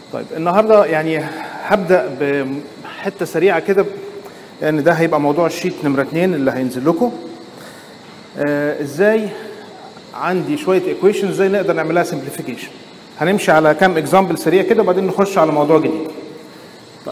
طيب النهارده يعني هبدا بحته سريعه كده لان ده هيبقى موضوع الشيت نمره اتنين اللي هينزل لكم آه ازاي عندي شويه ايكويشنز ازاي نقدر نعملها سمبليفيكيشن هنمشي على كام اكزامبل سريع كده وبعدين نخش على موضوع جديد طيب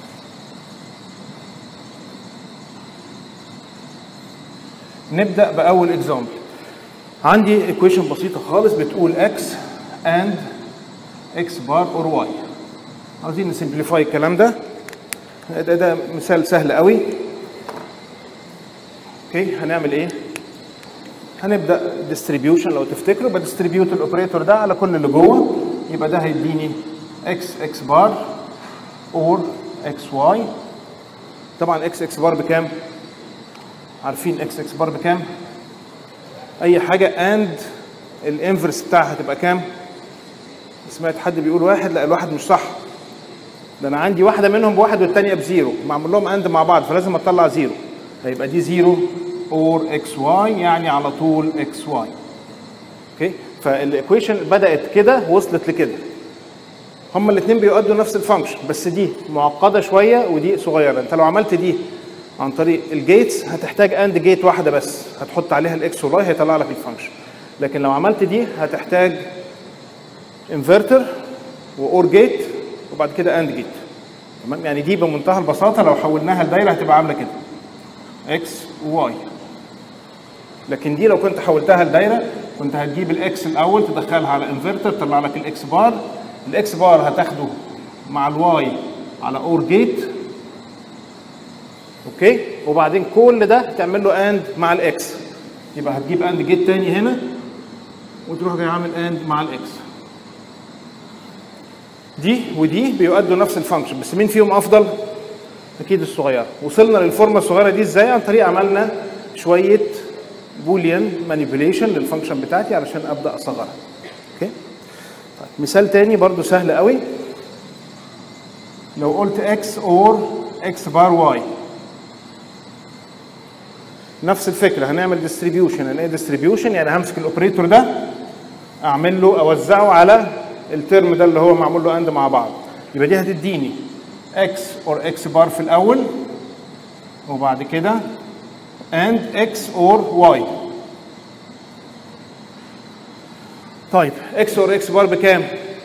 نبدا باول اكزامبل عندي ايكويشن بسيطه خالص بتقول x and x بار اور y عاوزين نسمبليفاي الكلام ده ده, ده مثال سهل قوي اوكي هنعمل ايه هنبدا ديستريبيوشن لو تفتكروا بديستريبيوت الاوبريتور ده على كل اللي جوه يبقى ده هيديني اكس اكس بار اور اكس واي طبعا اكس اكس بار بكام عارفين اكس اكس بار بكام اي حاجه اند الانفرس بتاعها هتبقى كام سمعت حد بيقول واحد لا الواحد مش صح ده انا عندي واحده منهم بواحد والثانيه بزيرو معمول لهم اند مع بعض فلازم اطلع زيرو هيبقى دي زيرو اور اكس واي يعني على طول اكس واي اوكي فالايكويشن بدات كده وصلت لكده هما الاثنين بيؤدوا نفس الفانكشن بس دي معقده شويه ودي صغيره انت لو عملت دي عن طريق الجيتس هتحتاج اند جيت واحده بس هتحط عليها الاكس والواي هيطلع لك الفانكشن لكن لو عملت دي هتحتاج انفرتر واور جيت وبعد كده اند جيت تمام يعني دي بمنتهى البساطه لو حولناها لدايره هتبقى عامله كده اكس وواي لكن دي لو كنت حولتها لدايره كنت هتجيب الاكس الاول تدخلها على انفرتر تطلع لك الاكس بار الاكس بار هتاخده مع الواي على اور جيت اوكي وبعدين كل ده تعمل له اند مع الاكس يبقى هتجيب اند جيت تاني هنا وتروح جاي عامل اند مع الاكس دي ودي بيؤدوا نفس الفانكشن بس مين فيهم افضل اكيد الصغيره وصلنا للفورمه الصغيره دي ازاي عن طريق عملنا شويه بوليان مانيبيوليشن للفانكشن بتاعتي علشان ابدا اصغرها اوكي طيب مثال تاني برضو سهل قوي لو قلت اكس اور اكس بار واي نفس الفكره هنعمل ديستريبيوشن يعني ايه ديستريبيوشن يعني همسك الاوبريتور ده اعمل له اوزعه على الترم ده اللي هو معمول له اند مع بعض يبقى دي هتديني اكس اور اكس بار في الاول وبعد كده and x or y طيب x or x بار بكام؟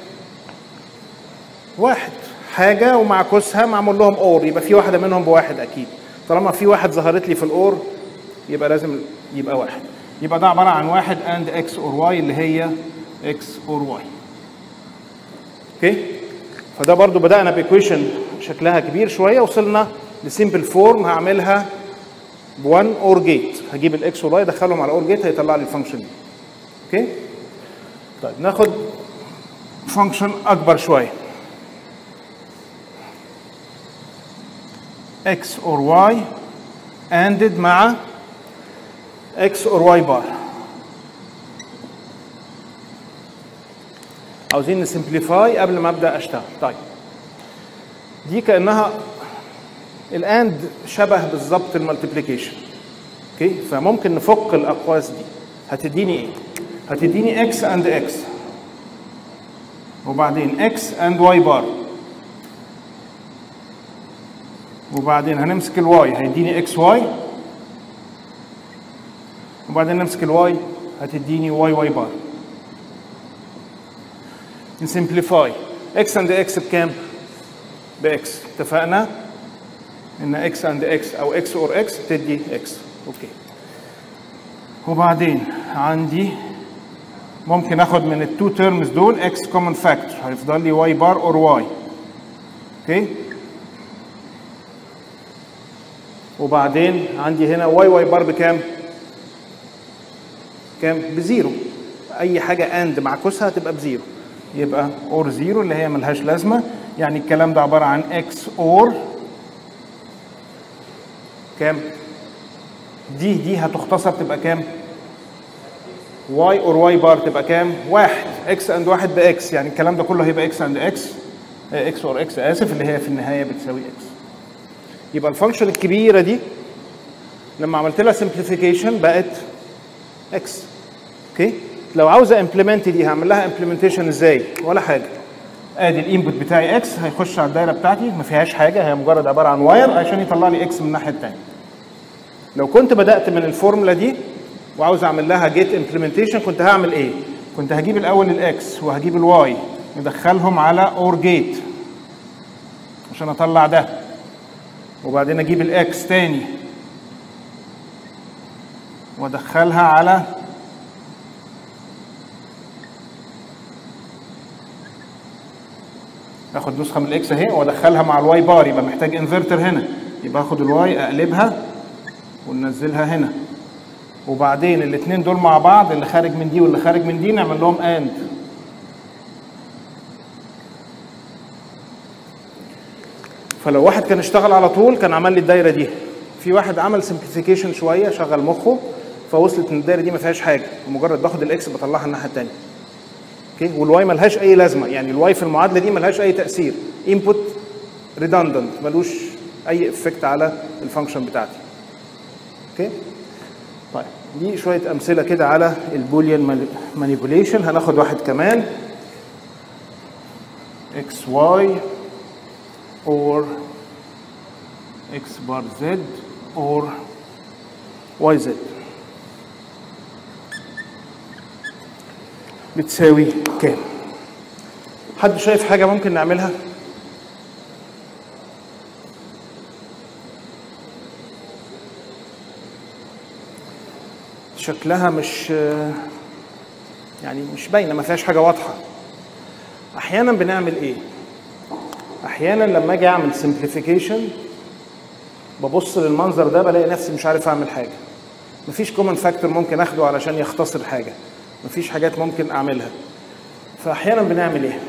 واحد حاجة ومع كوسها معمول لهم اور يبقى في واحدة منهم بواحد أكيد طالما في واحد ظهرت لي في الأور يبقى لازم يبقى واحد يبقى ده عبارة عن واحد and x or y اللي هي x or y اوكي فده برضو بدأنا بإيكويشن شكلها كبير شوية وصلنا لسيمبل فورم هعملها ب 1 اور جيت هجيب الاكس والواي ادخلهم على اور جيت هيطلع لي الفانكشن دي اوكي طيب ناخد فانكشن اكبر شويه اكس اور واي اندد مع اكس اور واي بار عاوزين نسمبليفاي قبل ما ابدا اشتغل طيب دي كانها الاند شبه بالظبط المالتيبليكيشن اوكي فممكن نفك الاقواس دي هتديني ايه هتديني اكس اند اكس وبعدين اكس اند واي بار وبعدين هنمسك الواي هيديني اكس واي وبعدين نمسك الواي هتديني واي واي بار نسمبليفاي اكس اند اكس بكام باكس اتفقنا ان اكس اند اكس او اكس اور اكس تدي اكس اوكي وبعدين عندي ممكن اخد من التو تيرمز دول اكس كومن فاكتور هيفضل لي واي بار اور واي اوكي وبعدين عندي هنا واي واي بار بكام كام بزيرو اي حاجه اند مع كوسها تبقى بزيرو يبقى اور زيرو اللي هي ملهاش لازمه يعني الكلام ده عباره عن اكس اور كام دي دي هتختصر تبقى كام واي اور واي بار تبقى كام واحد اكس اند واحد باكس يعني الكلام ده كله هيبقى اكس اند اكس اكس اور اكس اسف اللي هي في النهايه بتساوي اكس يبقى الفانكشن الكبيره دي لما عملت لها سمبليفيكيشن بقت اكس اوكي لو عاوزه امبلمنت دي هعمل لها امبلمنتيشن ازاي ولا حاجه ادي الانبوت بتاعي اكس هيخش على الدايره بتاعتي ما فيهاش حاجه هي مجرد عباره عن واير عشان يطلع لي اكس من الناحيه الثانيه لو كنت بدات من الفورمولا دي وعاوز اعمل لها جيت امبلمنتيشن كنت هعمل ايه كنت هجيب الاول الاكس وهجيب الواي ندخلهم على اور جيت عشان اطلع ده وبعدين اجيب الاكس تاني وادخلها على اخد نسخه من الاكس اهي وادخلها مع الواي بار يبقى محتاج انفرتر هنا يبقى اخد الواي اقلبها وننزلها هنا وبعدين الاثنين دول مع بعض اللي خارج من دي واللي خارج من دي نعمل لهم اند فلو واحد كان اشتغل على طول كان عمل لي الدايره دي في واحد عمل سمبليفيكيشن شويه شغل مخه فوصلت ان الدايره دي ما فيهاش حاجه مجرد باخد الاكس بطلعها الناحيه الثانيه اوكي والواي ملهاش اي لازمه يعني الواي في المعادله دي ملهاش اي تاثير انبوت ريدندنت ملوش اي افكت على الفانكشن بتاعتي اوكي طيب دي شويه امثله كده على البوليان مانيبوليشن هناخد واحد كمان اكس واي or x bar z or yz بتساوي كام حد شايف حاجة ممكن نعملها شكلها مش يعني مش باينة ما فيهاش حاجة واضحة أحيانا بنعمل إيه احيانا لما اجي اعمل سمبليفيكيشن ببص للمنظر ده بلاقي نفسي مش عارف اعمل حاجه مفيش كومن فاكتور ممكن اخده علشان يختصر حاجه مفيش حاجات ممكن اعملها فاحيانا بنعمل ايه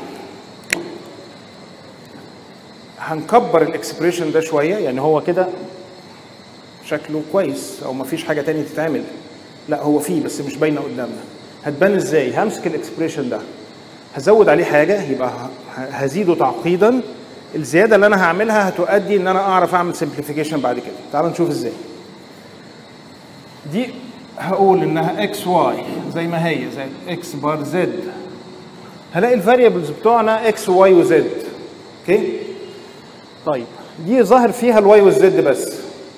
هنكبر الاكسبريشن ده شويه يعني هو كده شكله كويس او مفيش حاجه تانية تتعمل لا هو فيه بس مش باينه قدامنا هتبان ازاي همسك الاكسبريشن ده هزود عليه حاجه يبقى هزيده تعقيدا الزياده اللي انا هعملها هتؤدي ان انا اعرف اعمل سمبليفيكيشن بعد كده تعالوا نشوف ازاي دي هقول انها اكس واي زي ما هي زي اكس بار زد هلاقي الفاريبلز بتوعنا اكس وواي وزد اوكي طيب دي ظاهر فيها الواي والزد بس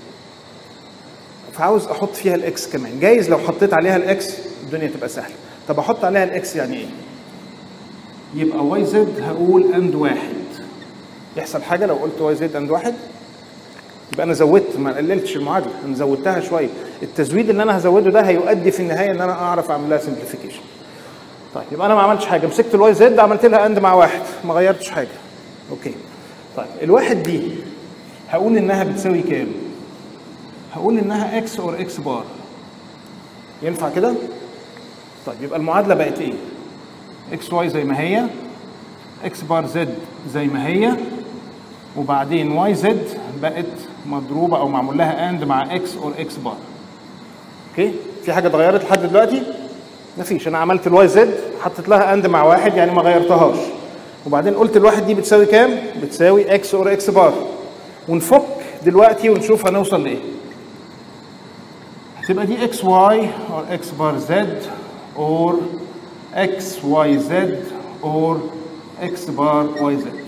فعاوز احط فيها الاكس كمان جايز لو حطيت عليها الاكس الدنيا تبقى سهله طب احط عليها الاكس يعني ايه يبقى واي زد هقول اند واحد يحصل حاجه لو قلت واي زد اند واحد يبقى انا زودت ما قللتش المعادله انا زودتها شويه التزويد اللي انا هزوده ده هيؤدي في النهايه ان انا اعرف اعمل لها سمبليفيكيشن طيب يبقى انا ما عملتش حاجه مسكت الواي زد عملت لها اند مع واحد ما غيرتش حاجه اوكي طيب الواحد دي هقول انها بتساوي كام هقول انها اكس اور اكس بار ينفع كده طيب يبقى المعادله بقت ايه اكس واي زي ما هي اكس بار زد زي ما هي وبعدين واي زد بقت مضروبه او معمول لها اند مع اكس اور اكس بار اوكي في حاجه اتغيرت لحد دلوقتي مفيش انا عملت الواي زد حطيت لها اند مع واحد يعني ما غيرتهاش وبعدين قلت الواحد دي بتساوي كام بتساوي اكس اور اكس بار ونفك دلوقتي ونشوف هنوصل لايه هتبقى دي اكس واي اور اكس بار زد اور اكس واي زد اور اكس بار واي زد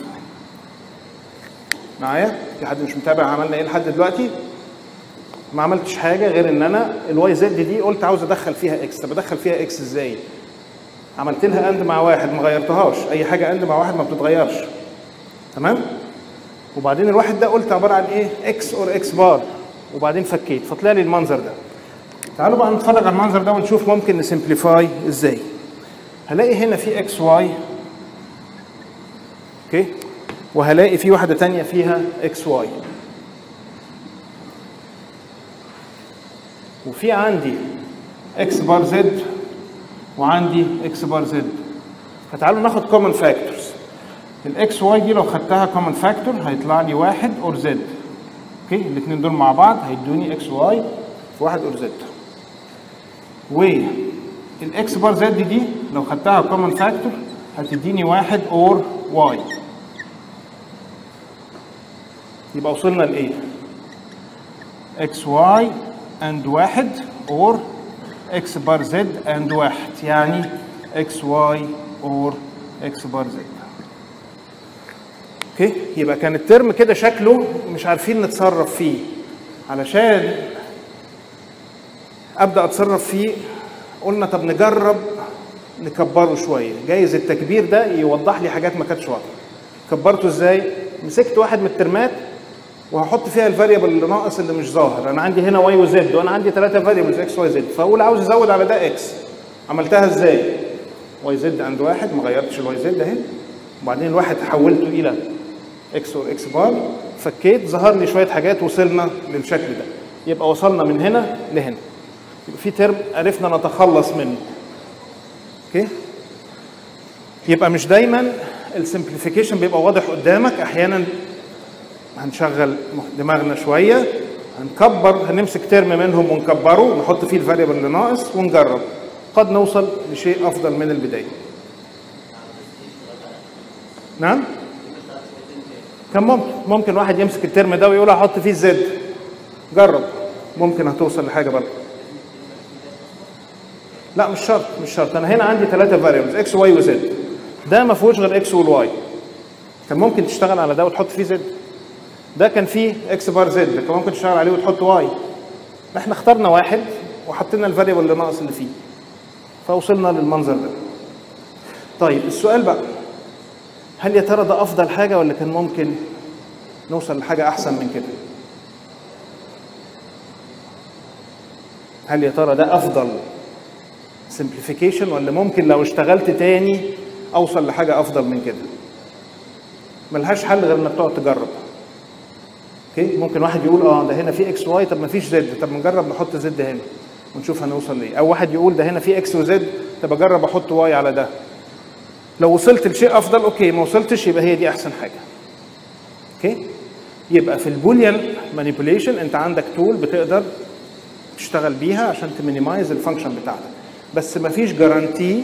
معايا في حد مش متابع عملنا ايه لحد دلوقتي ما عملتش حاجه غير ان انا الواي زد دي قلت عاوز ادخل فيها اكس طب ادخل فيها اكس ازاي عملت لها اند مع واحد ما غيرتهاش اي حاجه اند مع واحد ما بتتغيرش تمام وبعدين الواحد ده قلت عباره عن ايه اكس اور اكس بار وبعدين فكيت فطلع لي المنظر ده تعالوا بقى نتفرج على المنظر ده ونشوف ممكن نسمبليفاي ازاي هلاقي هنا في اكس واي اوكي وهلاقي في واحده تانية فيها اكس واي وفي عندي اكس بار زد وعندي اكس بار زد فتعالوا ناخد كومن فاكتورز الاكس واي دي لو خدتها كومن فاكتور هيطلع لي واحد اور زد اوكي الاثنين دول مع بعض هيدوني اكس واي في واحد اور زد والاكس بار زد دي لو خدتها كومن فاكتور هتديني واحد اور واي يبقى وصلنا لايه؟ اكس واي اند واحد اور اكس بار زد اند واحد يعني اكس واي اور اكس بار زد اوكي يبقى كان الترم كده شكله مش عارفين نتصرف فيه علشان ابدا اتصرف فيه قلنا طب نجرب نكبره شويه جايز التكبير ده يوضح لي حاجات ما كانتش واضحه كبرته ازاي مسكت واحد من الترمات وهحط فيها الفاريبل اللي ناقص اللي مش ظاهر انا عندي هنا واي وزد وانا عندي ثلاثه فاريبلز اكس واي زد فاقول عاوز ازود على ده اكس عملتها ازاي واي زد عند واحد ما غيرتش الواي زد اهي وبعدين الواحد حولته الى اكس اور اكس بار فكيت ظهر لي شويه حاجات وصلنا للشكل ده يبقى وصلنا من هنا لهنا يبقى في ترم عرفنا نتخلص منه اوكي يبقى مش دايما السمبليفيكيشن بيبقى واضح قدامك احيانا هنشغل دماغنا شويه هنكبر هنمسك ترم منهم ونكبره ونحط فيه الفاريبل اللي ناقص ونجرب قد نوصل لشيء افضل من البدايه نعم كان ممكن ممكن واحد يمسك الترم ده ويقول هحط فيه زد جرب ممكن هتوصل لحاجه برضه لا مش شرط مش شرط انا هنا عندي ثلاثه فاريبلز اكس واي وزد ده ما فيهوش غير اكس والواي كان ممكن تشتغل على ده وتحط فيه زد ده كان فيه اكس بار زد كان ممكن تشتغل عليه وتحط واي احنا اخترنا واحد وحطينا الفاريبل اللي ناقص اللي فيه فوصلنا للمنظر ده طيب السؤال بقى هل يا ترى ده افضل حاجه ولا كان ممكن نوصل لحاجه احسن من كده هل يا ترى ده افضل سمبليفيكيشن ولا ممكن لو اشتغلت تاني اوصل لحاجه افضل من كده ملهاش حل غير انك تقعد تجرب اوكي ممكن واحد يقول اه ده هنا في اكس واي طب ما فيش زد طب نجرب نحط زد هنا ونشوف هنوصل ليه او واحد يقول ده هنا في اكس وزد طب اجرب احط واي على ده لو وصلت لشيء افضل اوكي ما وصلتش يبقى هي دي احسن حاجه اوكي يبقى في البوليان مانيبيوليشن انت عندك تول بتقدر تشتغل بيها عشان تمينيمايز الفانكشن بتاعتك بس ما فيش جارانتي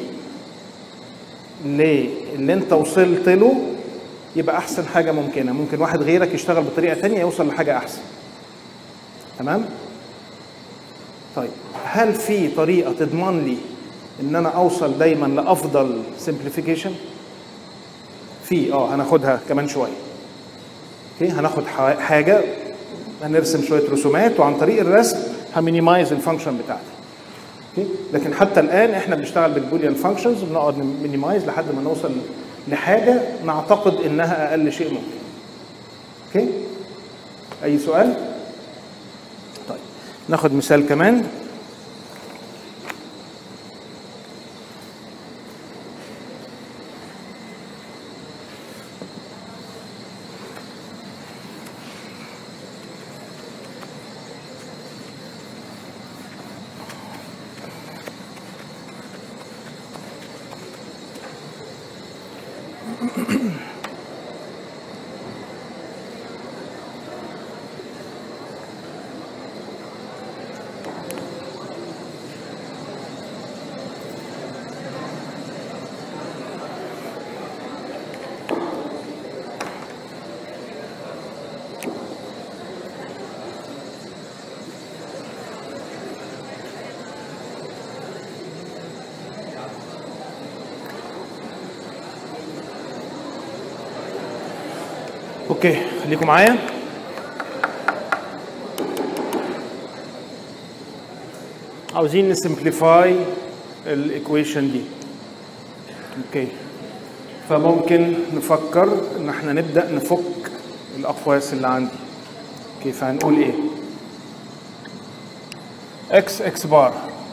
للي انت وصلت له يبقى احسن حاجه ممكنه ممكن واحد غيرك يشتغل بطريقه تانية يوصل لحاجه احسن تمام طيب هل في طريقه تضمن لي ان انا اوصل دايما لافضل سمبليفيكيشن في اه هناخدها كمان شويه اوكي هناخد حاجه هنرسم شويه رسومات وعن طريق الرسم همينيمايز الفانكشن بتاعتي اوكي لكن حتى الان احنا بنشتغل بالبوليان فانكشنز وبنقعد مينيمايز لحد ما نوصل لحاجه نعتقد انها اقل شيء ممكن اوكي اي سؤال طيب ناخد مثال كمان اوكي خليكم معايا عاوزين نسمبليفاي الايكويشن دي اوكي فممكن نفكر ان احنا نبدا نفك الاقواس اللي عندي اوكي فهنقول ايه اكس اكس بار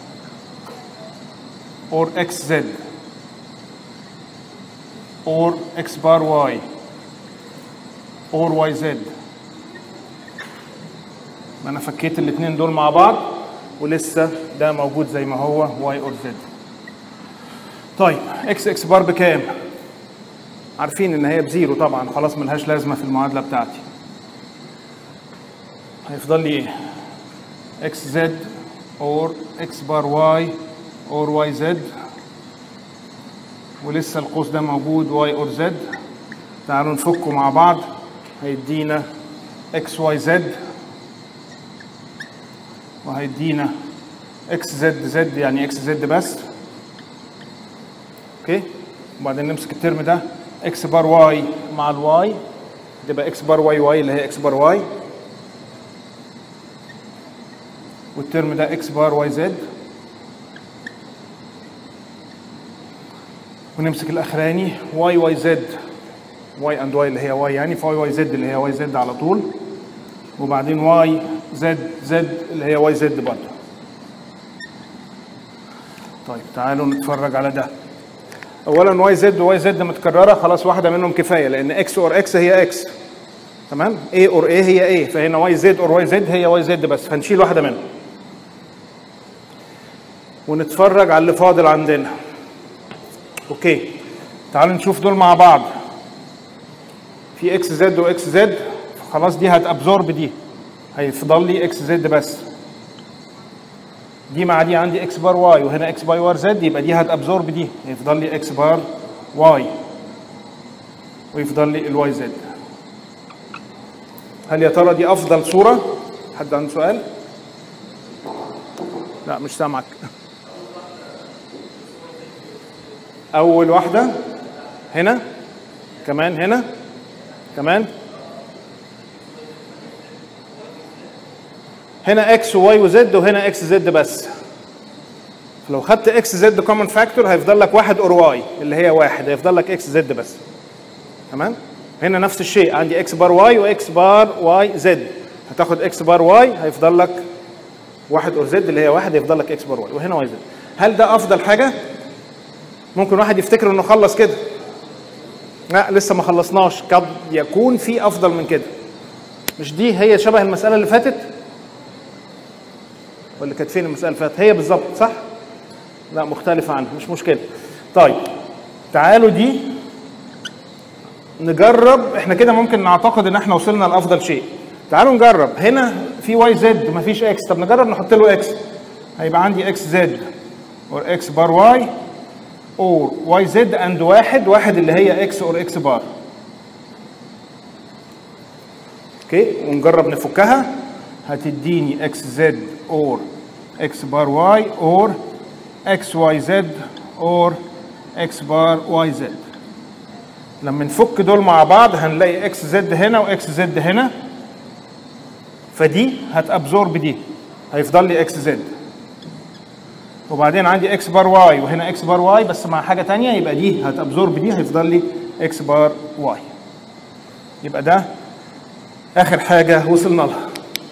or xz or x bar y or yz ما انا فكيت الاثنين دول مع بعض ولسه ده موجود زي ما هو y or z طيب اكس اكس بار بكام عارفين ان هي بزيرو طبعا خلاص ملهاش لازمه في المعادله بتاعتي هيفضل لي ايه اكس زد اور اكس بار واي اور واي زد ولسه القوس ده موجود واي اور زد تعالوا نفكه مع بعض هيدينا اكس واي زد وهيدينا اكس زد زد يعني اكس زد بس اوكي وبعدين نمسك الترم ده اكس بار واي مع الواي تبقى اكس بار واي واي اللي هي اكس بار واي والترم ده اكس بار واي زد ونمسك الاخراني واي واي زد واي اند واي اللي هي واي يعني فواي واي زد اللي هي واي زد على طول وبعدين واي زد زد اللي هي واي زد برضه طيب تعالوا نتفرج على ده اولا واي زد وواي زد متكرره خلاص واحده منهم كفايه لان اكس اور اكس هي اكس تمام اي اور اي هي اي فهنا واي زد اور واي زد هي واي زد بس فنشيل واحده منهم ونتفرج على اللي فاضل عندنا اوكي تعالوا نشوف دول مع بعض في اكس زد واكس زد خلاص دي هتابزورب دي هيفضل لي اكس زد بس دي مع دي عندي اكس بار واي وهنا اكس باي وار زد يبقى دي هتابزورب دي هيفضل لي اكس بار واي ويفضل لي الواي زد هل يا ترى دي افضل صوره حد عنده سؤال لا مش سامعك اول واحده هنا كمان هنا كمان هنا اكس وواي وزد وهنا اكس زد بس فلو خدت اكس زد كومن فاكتور هيفضل لك واحد اور واي اللي هي واحد هيفضل لك اكس زد بس تمام هنا نفس الشيء عندي اكس بار واي واكس بار واي زد هتاخد اكس بار واي هيفضل لك واحد اور زد اللي هي واحد هيفضل لك اكس بار واي وهنا واي زد هل ده افضل حاجه ممكن واحد يفتكر انه خلص كده لا لسه ما خلصناش قد يكون في افضل من كده مش دي هي شبه المساله اللي فاتت ولا كانت فين المساله اللي فاتت هي بالظبط صح لا مختلفه عنها مش مشكله طيب تعالوا دي نجرب احنا كده ممكن نعتقد ان احنا وصلنا لافضل شيء تعالوا نجرب هنا في واي زد مفيش اكس طب نجرب نحط له اكس هيبقى عندي اكس زد اور اكس بار واي اور واي زد اند واحد واحد اللي هي اكس اور اكس بار اوكي ونجرب نفكها هتديني اكس زد اور اكس بار واي اور اكس واي زد اور اكس بار واي زد لما نفك دول مع بعض هنلاقي اكس زد هنا واكس زد هنا فدي هتابزورب دي هيفضل لي اكس زد وبعدين عندي اكس بار واي وهنا اكس بار واي بس مع حاجه تانية يبقى دي هتابزورب دي هيفضل لي اكس بار واي يبقى ده اخر حاجه وصلنا لها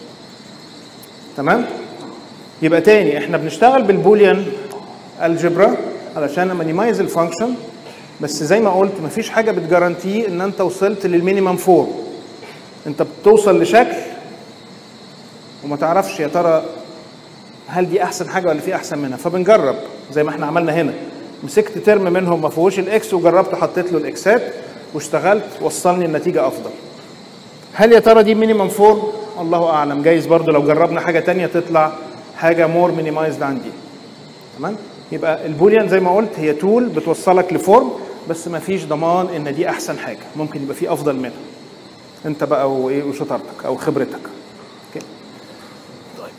تمام يبقى تاني احنا بنشتغل بالبوليان الجبرا علشان مانيمايز الفانكشن بس زي ما قلت مفيش حاجه بتجارانتيه ان انت وصلت للمينيمم فور انت بتوصل لشكل وما تعرفش يا ترى هل دي احسن حاجه ولا في احسن منها فبنجرب زي ما احنا عملنا هنا مسكت ترم منهم ما فيهوش الاكس وجربت حطيت له الاكسات واشتغلت وصلني النتيجه افضل هل يا ترى دي مينيمم فور الله اعلم جايز برضو لو جربنا حاجه تانية تطلع حاجه مور مينيمايزد عن دي تمام يبقى البوليان زي ما قلت هي تول بتوصلك لفورم بس ما فيش ضمان ان دي احسن حاجه ممكن يبقى في افضل منها انت بقى وايه وشطارتك او خبرتك اوكي طيب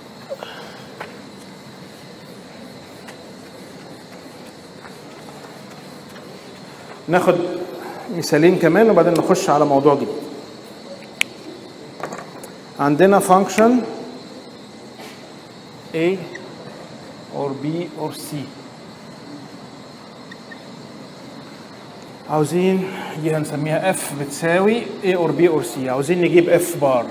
ناخد مثالين كمان وبعدين نخش على موضوع جديد عندنا function A or B or C عاوزين دي هنسميها F بتساوي A or B or C عاوزين نجيب F بار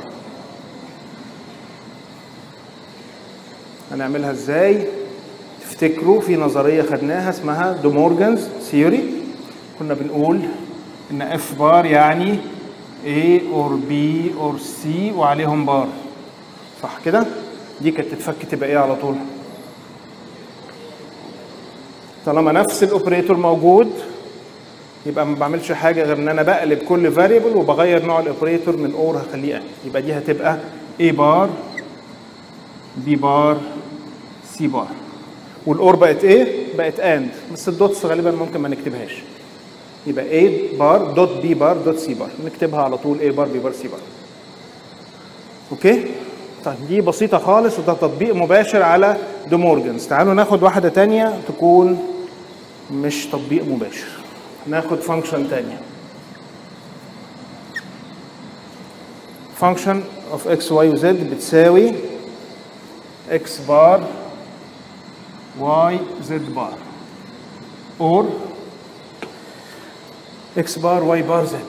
هنعملها ازاي تفتكروا في نظرية خدناها اسمها دومورجانز ثيوري كنا بنقول ان F بار يعني A or B or C وعليهم بار صح كده؟ دي كانت تتفك تبقى ايه على طول؟ طالما نفس الاوبريتور موجود يبقى ما بعملش حاجه غير ان انا بقلب كل فاريبل وبغير نوع الاوبريتور من اور هخليه ان يبقى دي هتبقى A بار B بار C بار والاور بقت ايه؟ بقت اند بس الدوتس غالبا ممكن ما نكتبهاش يبقى A بار دوت B بار دوت C بار نكتبها على طول A بار B بار C بار اوكي طيب دي بسيطة خالص وده تطبيق مباشر على دو مورجانز تعالوا ناخد واحدة تانية تكون مش تطبيق مباشر ناخد فانكشن تانية function of x y و z بتساوي x بار y z بار or x بار y بار z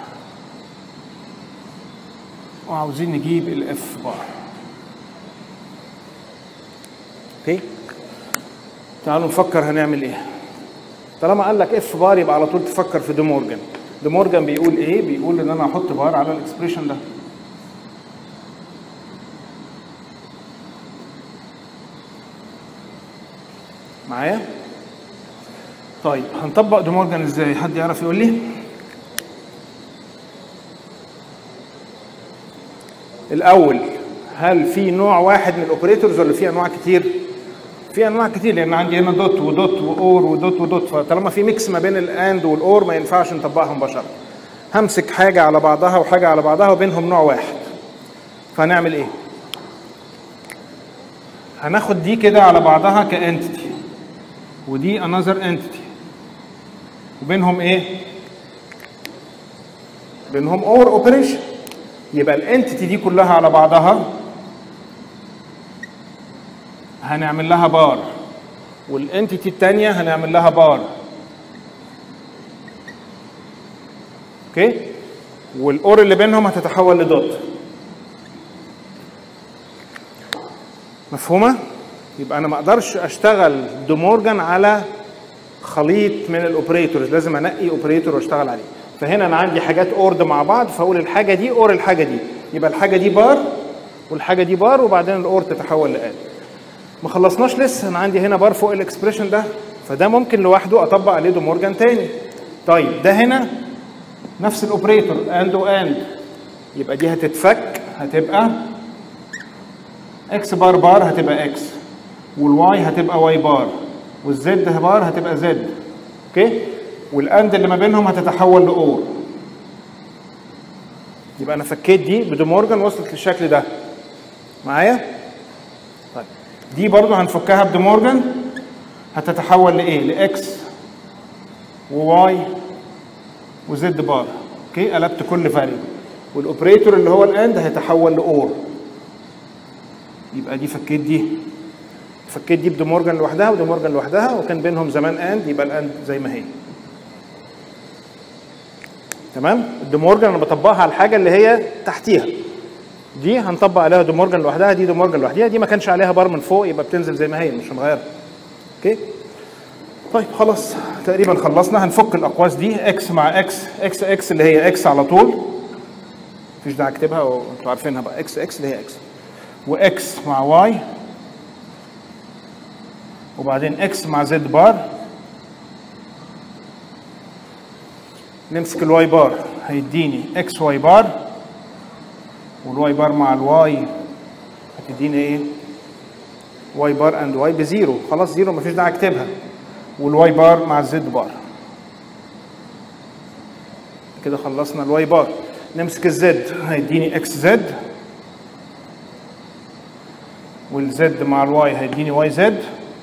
وعاوزين نجيب الاف بار اوكي تعالوا نفكر هنعمل ايه طالما قال لك اف بار يبقى على طول تفكر في دي مورجان دي مورجان بيقول ايه بيقول ان انا احط بار على الاكسبريشن ده معايا طيب هنطبق دي مورجان ازاي حد يعرف يقول لي الاول هل في نوع واحد من الاوبريتورز ولا في انواع كتير في انواع كتير لان عندي هنا دوت ودوت واور ودوت ودوت فطالما في ميكس ما بين الاند والاور ما ينفعش نطبقها مباشره همسك حاجه على بعضها وحاجه على بعضها وبينهم نوع واحد فهنعمل ايه هناخد دي كده على بعضها كانتيتي ودي انذر انتيتي وبينهم ايه بينهم اور اوبريشن يبقى الانتيتي دي كلها على بعضها هنعمل لها بار والانتيتي الثانيه هنعمل لها بار اوكي والاور اللي بينهم هتتحول لدوت مفهومه يبقى انا ما اقدرش اشتغل ديمورجان على خليط من الاوبريتورز لازم انقي اوبريتور واشتغل عليه فهنا انا عندي حاجات اورد مع بعض فاقول الحاجه دي اور الحاجه دي يبقى الحاجه دي بار والحاجه دي بار وبعدين الاور تتحول لاد ما خلصناش لسه انا عندي هنا بار فوق الاكسبريشن ده فده ممكن لوحده اطبق عليه مورجان تاني طيب ده هنا نفس الاوبريتور اند واند يبقى دي هتتفك هتبقى اكس بار بار هتبقى اكس والواي هتبقى واي بار والزد بار هتبقى زد اوكي والاند اللي ما بينهم هتتحول لاور يبقى انا فكيت دي بديمورجان وصلت للشكل ده معايا طيب دي برضو هنفكها بديمورجان هتتحول لايه لاكس وواي وزد بار اوكي قلبت كل فاريبل والاوبريتور اللي هو الاند هيتحول لاور يبقى دي فكيت دي فكيت دي بديمورجان لوحدها وديمورجان لوحدها وكان بينهم زمان اند يبقى الاند زي ما هي تمام الديمورجان انا بطبقها على الحاجه اللي هي تحتيها دي هنطبق عليها ديمورجان لوحدها دي ديمورجان لوحدها دي ما كانش عليها بار من فوق يبقى بتنزل زي ما هي مش هنغيرها اوكي طيب خلاص تقريبا خلصنا هنفك الاقواس دي اكس مع اكس اكس اكس اللي هي اكس على طول مفيش داعي اكتبها وانتوا عارفينها بقى اكس اكس اللي هي اكس واكس مع واي وبعدين اكس مع زد بار نمسك الواي بار هيديني اكس واي بار والواي بار مع الواي هتديني ايه واي بار اند واي بزيرو خلاص زيرو مفيش داعي اكتبها والواي بار مع الزد بار كده خلصنا الواي بار نمسك الزد هيديني اكس زد والزد مع الواي هيديني واي زد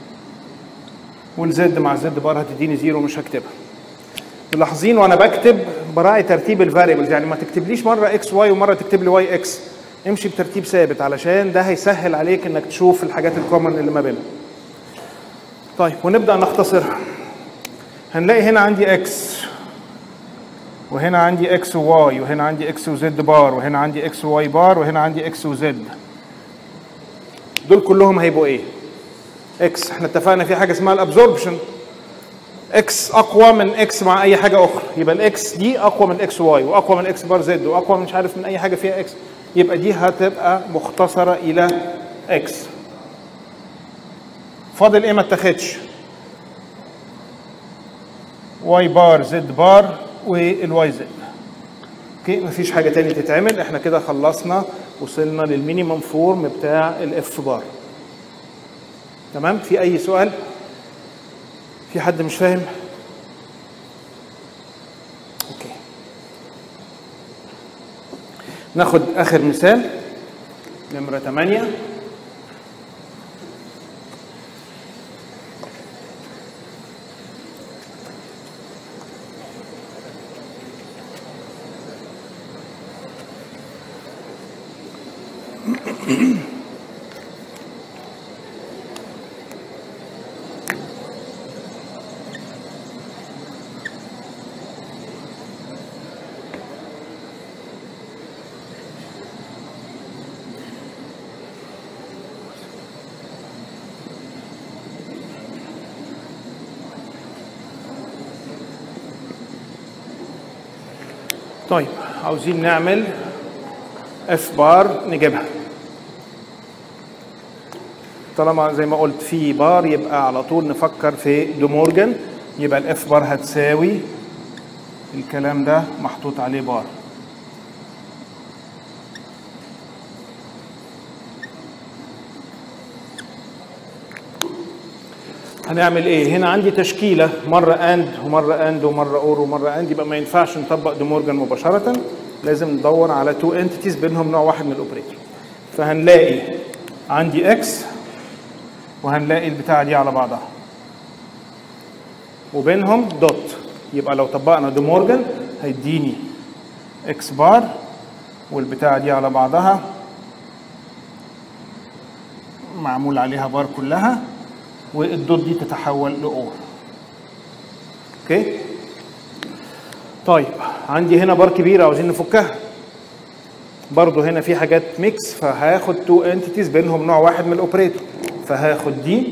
والزد مع الزد بار هتديني زيرو مش هكتبها ملاحظين وانا بكتب براعي ترتيب الفاريبلز يعني ما تكتبليش مره اكس واي ومره تكتب لي واي اكس امشي بترتيب ثابت علشان ده هيسهل عليك انك تشوف الحاجات الكومن اللي ما بينهم طيب ونبدا نختصر هنلاقي هنا عندي اكس وهنا عندي اكس وواي وهنا عندي اكس وزد بار وهنا عندي اكس وواي بار وهنا عندي اكس وزد دول كلهم هيبقوا ايه اكس احنا اتفقنا في حاجه اسمها الابزوربشن اكس اقوى من اكس مع اي حاجه اخرى يبقى الاكس دي اقوى من اكس واي واقوى من اكس بار زد واقوى من مش عارف من اي حاجه فيها اكس يبقى دي هتبقى مختصره الى اكس فاضل ايه ما اتاخدش واي بار زد بار والواي زد اوكي مفيش حاجه تاني تتعمل احنا كده خلصنا وصلنا للمينيمم فورم بتاع الاف بار تمام في اي سؤال في حد مش فاهم اوكي ناخد اخر مثال نمرة 8 طيب عاوزين نعمل اف بار نجيبها طالما زي ما قلت في بار يبقى على طول نفكر في دومورجان يبقى الاف بار هتساوي الكلام ده محطوط عليه بار هنعمل ايه هنا عندي تشكيله مره اند ومره اند ومره اور ومره اند يبقى ما ينفعش نطبق ديمورجان مباشره لازم ندور على تو انتيتيز بينهم نوع واحد من الاوبريتور فهنلاقي عندي اكس وهنلاقي البتاعه دي على بعضها وبينهم دوت يبقى لو طبقنا ديمورجان هيديني اكس بار والبتاعه دي على بعضها معمول عليها بار كلها والدوت دي تتحول لاور اوكي طيب عندي هنا بار كبيره عاوزين نفكها برضه هنا في حاجات ميكس فهاخد تو انتيتيز بينهم نوع واحد من الاوبريتور فهاخد دي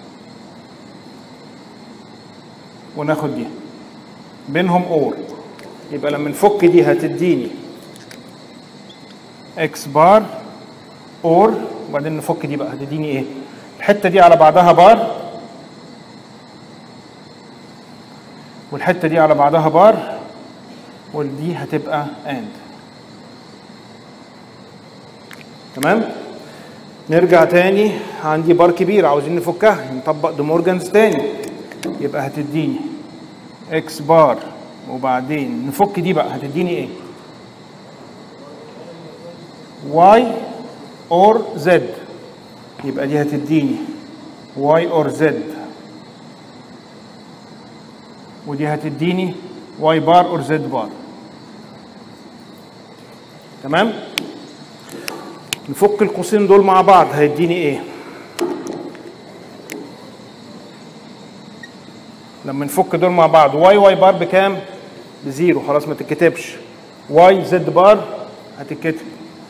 وناخد دي بينهم اور يبقى لما نفك دي هتديني اكس بار اور وبعدين نفك دي بقى هتديني ايه الحته دي على بعضها بار والحته دي على بعضها بار ودي هتبقى اند تمام نرجع تاني عندي بار كبير عاوزين نفكها نطبق ديمورجانز تاني يبقى هتديني اكس بار وبعدين نفك دي بقى هتديني ايه واي اور زد يبقى دي هتديني y اور z ودي هتديني y بار اور z بار تمام نفك القوسين دول مع بعض هيديني ايه لما نفك دول مع بعض y y بار بكام بزيرو خلاص ما تتكتبش y z بار هتتكتب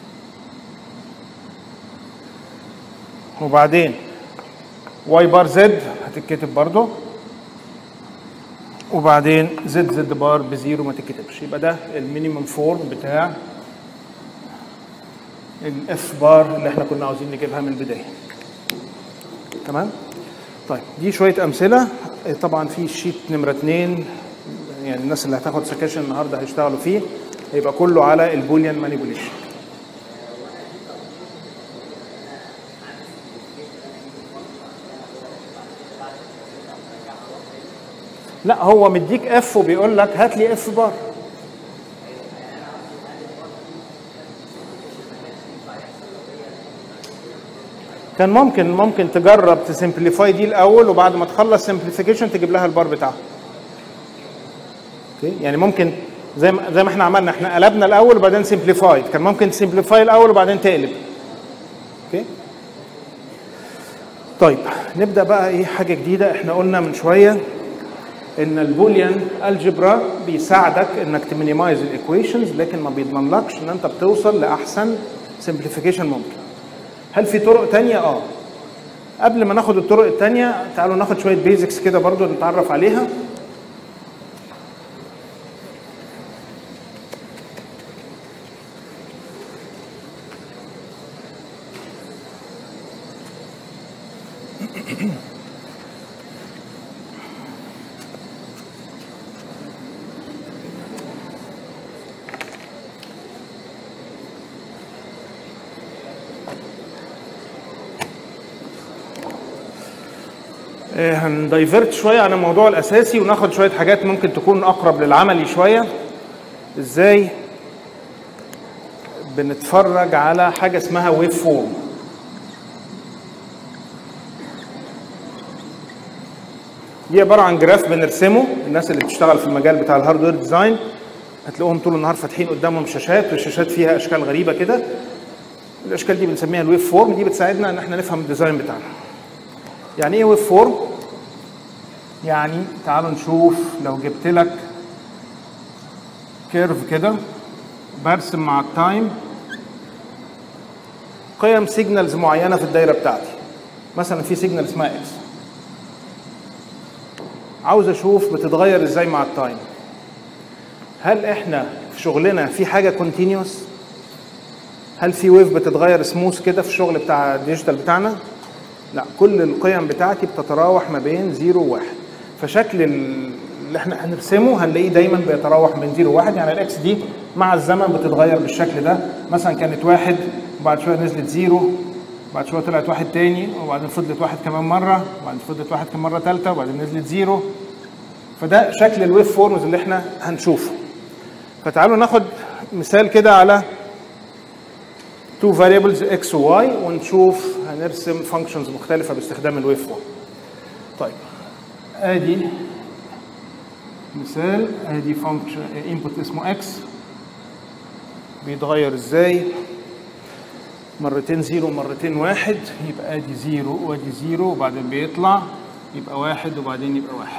وبعدين واي بار زد هتتكتب برضو وبعدين زد زد بار بزيرو ما تتكتبش يبقى ده المينيمم فورم بتاع الاف بار اللي احنا كنا عاوزين نجيبها من البدايه تمام طيب دي شويه امثله طبعا في شيت نمره اتنين يعني الناس اللي هتاخد سكاشن النهارده هيشتغلوا فيه هيبقى كله على البوليان مانيبوليشن لا هو مديك اف وبيقول لك هات لي اف بار كان ممكن ممكن تجرب تسمبليفاي دي الاول وبعد ما تخلص سمبليفيكيشن تجيب لها البار بتاعها اوكي يعني ممكن زي ما زي ما احنا عملنا احنا قلبنا الاول وبعدين سمبليفايد كان ممكن تسمبليفاي الاول وبعدين تقلب اوكي طيب نبدا بقى ايه حاجه جديده احنا قلنا من شويه ان البوليان الجبرا بيساعدك انك تمينيمايز الايكويشنز لكن ما بيضمنلكش ان انت بتوصل لاحسن سمبليفيكيشن ممكن هل في طرق تانية اه قبل ما ناخد الطرق التانية تعالوا ناخد شوية بيزكس كده برضو نتعرف عليها هندايفرت شويه عن الموضوع الاساسي وناخد شويه حاجات ممكن تكون اقرب للعملي شويه ازاي بنتفرج على حاجه اسمها ويف فورم دي عباره عن جراف بنرسمه الناس اللي بتشتغل في المجال بتاع الهاردوير ديزاين هتلاقوهم طول النهار فاتحين قدامهم شاشات والشاشات فيها اشكال غريبه كده الاشكال دي بنسميها الويف فورم دي بتساعدنا ان احنا نفهم الديزاين بتاعنا يعني ايه ويف فورم يعني تعالوا نشوف لو جبت لك كيرف كده برسم مع التايم قيم سيجنالز معينه في الدايره بتاعتي مثلا في سيجنال اسمها اكس عاوز اشوف بتتغير ازاي مع التايم هل احنا في شغلنا في حاجه كونتينيوس هل في ويف بتتغير سموث كده في الشغل بتاع الديجيتال بتاعنا لا كل القيم بتاعتي بتتراوح ما بين 0 و 1 فشكل اللي احنا هنرسمه هنلاقيه دايما بيتراوح من 0 و 1 يعني الاكس دي مع الزمن بتتغير بالشكل ده مثلا كانت واحد وبعد شويه نزلت زيرو بعد شويه طلعت واحد تاني وبعدين فضلت واحد كمان مره وبعدين فضلت واحد كمان مره ثالثه وبعدين نزلت زيرو فده شكل الويف فورمز اللي احنا هنشوفه فتعالوا ناخد مثال كده على تو فاريبلز اكس وواي ونشوف هنرسم فانكشنز مختلفه باستخدام الويف فورم طيب ادي مثال ادي فانكشن انبوت اسمه اكس بيتغير ازاي مرتين زيرو مرتين واحد يبقى ادي زيرو وادي زيرو وبعدين بيطلع يبقى واحد وبعدين يبقى واحد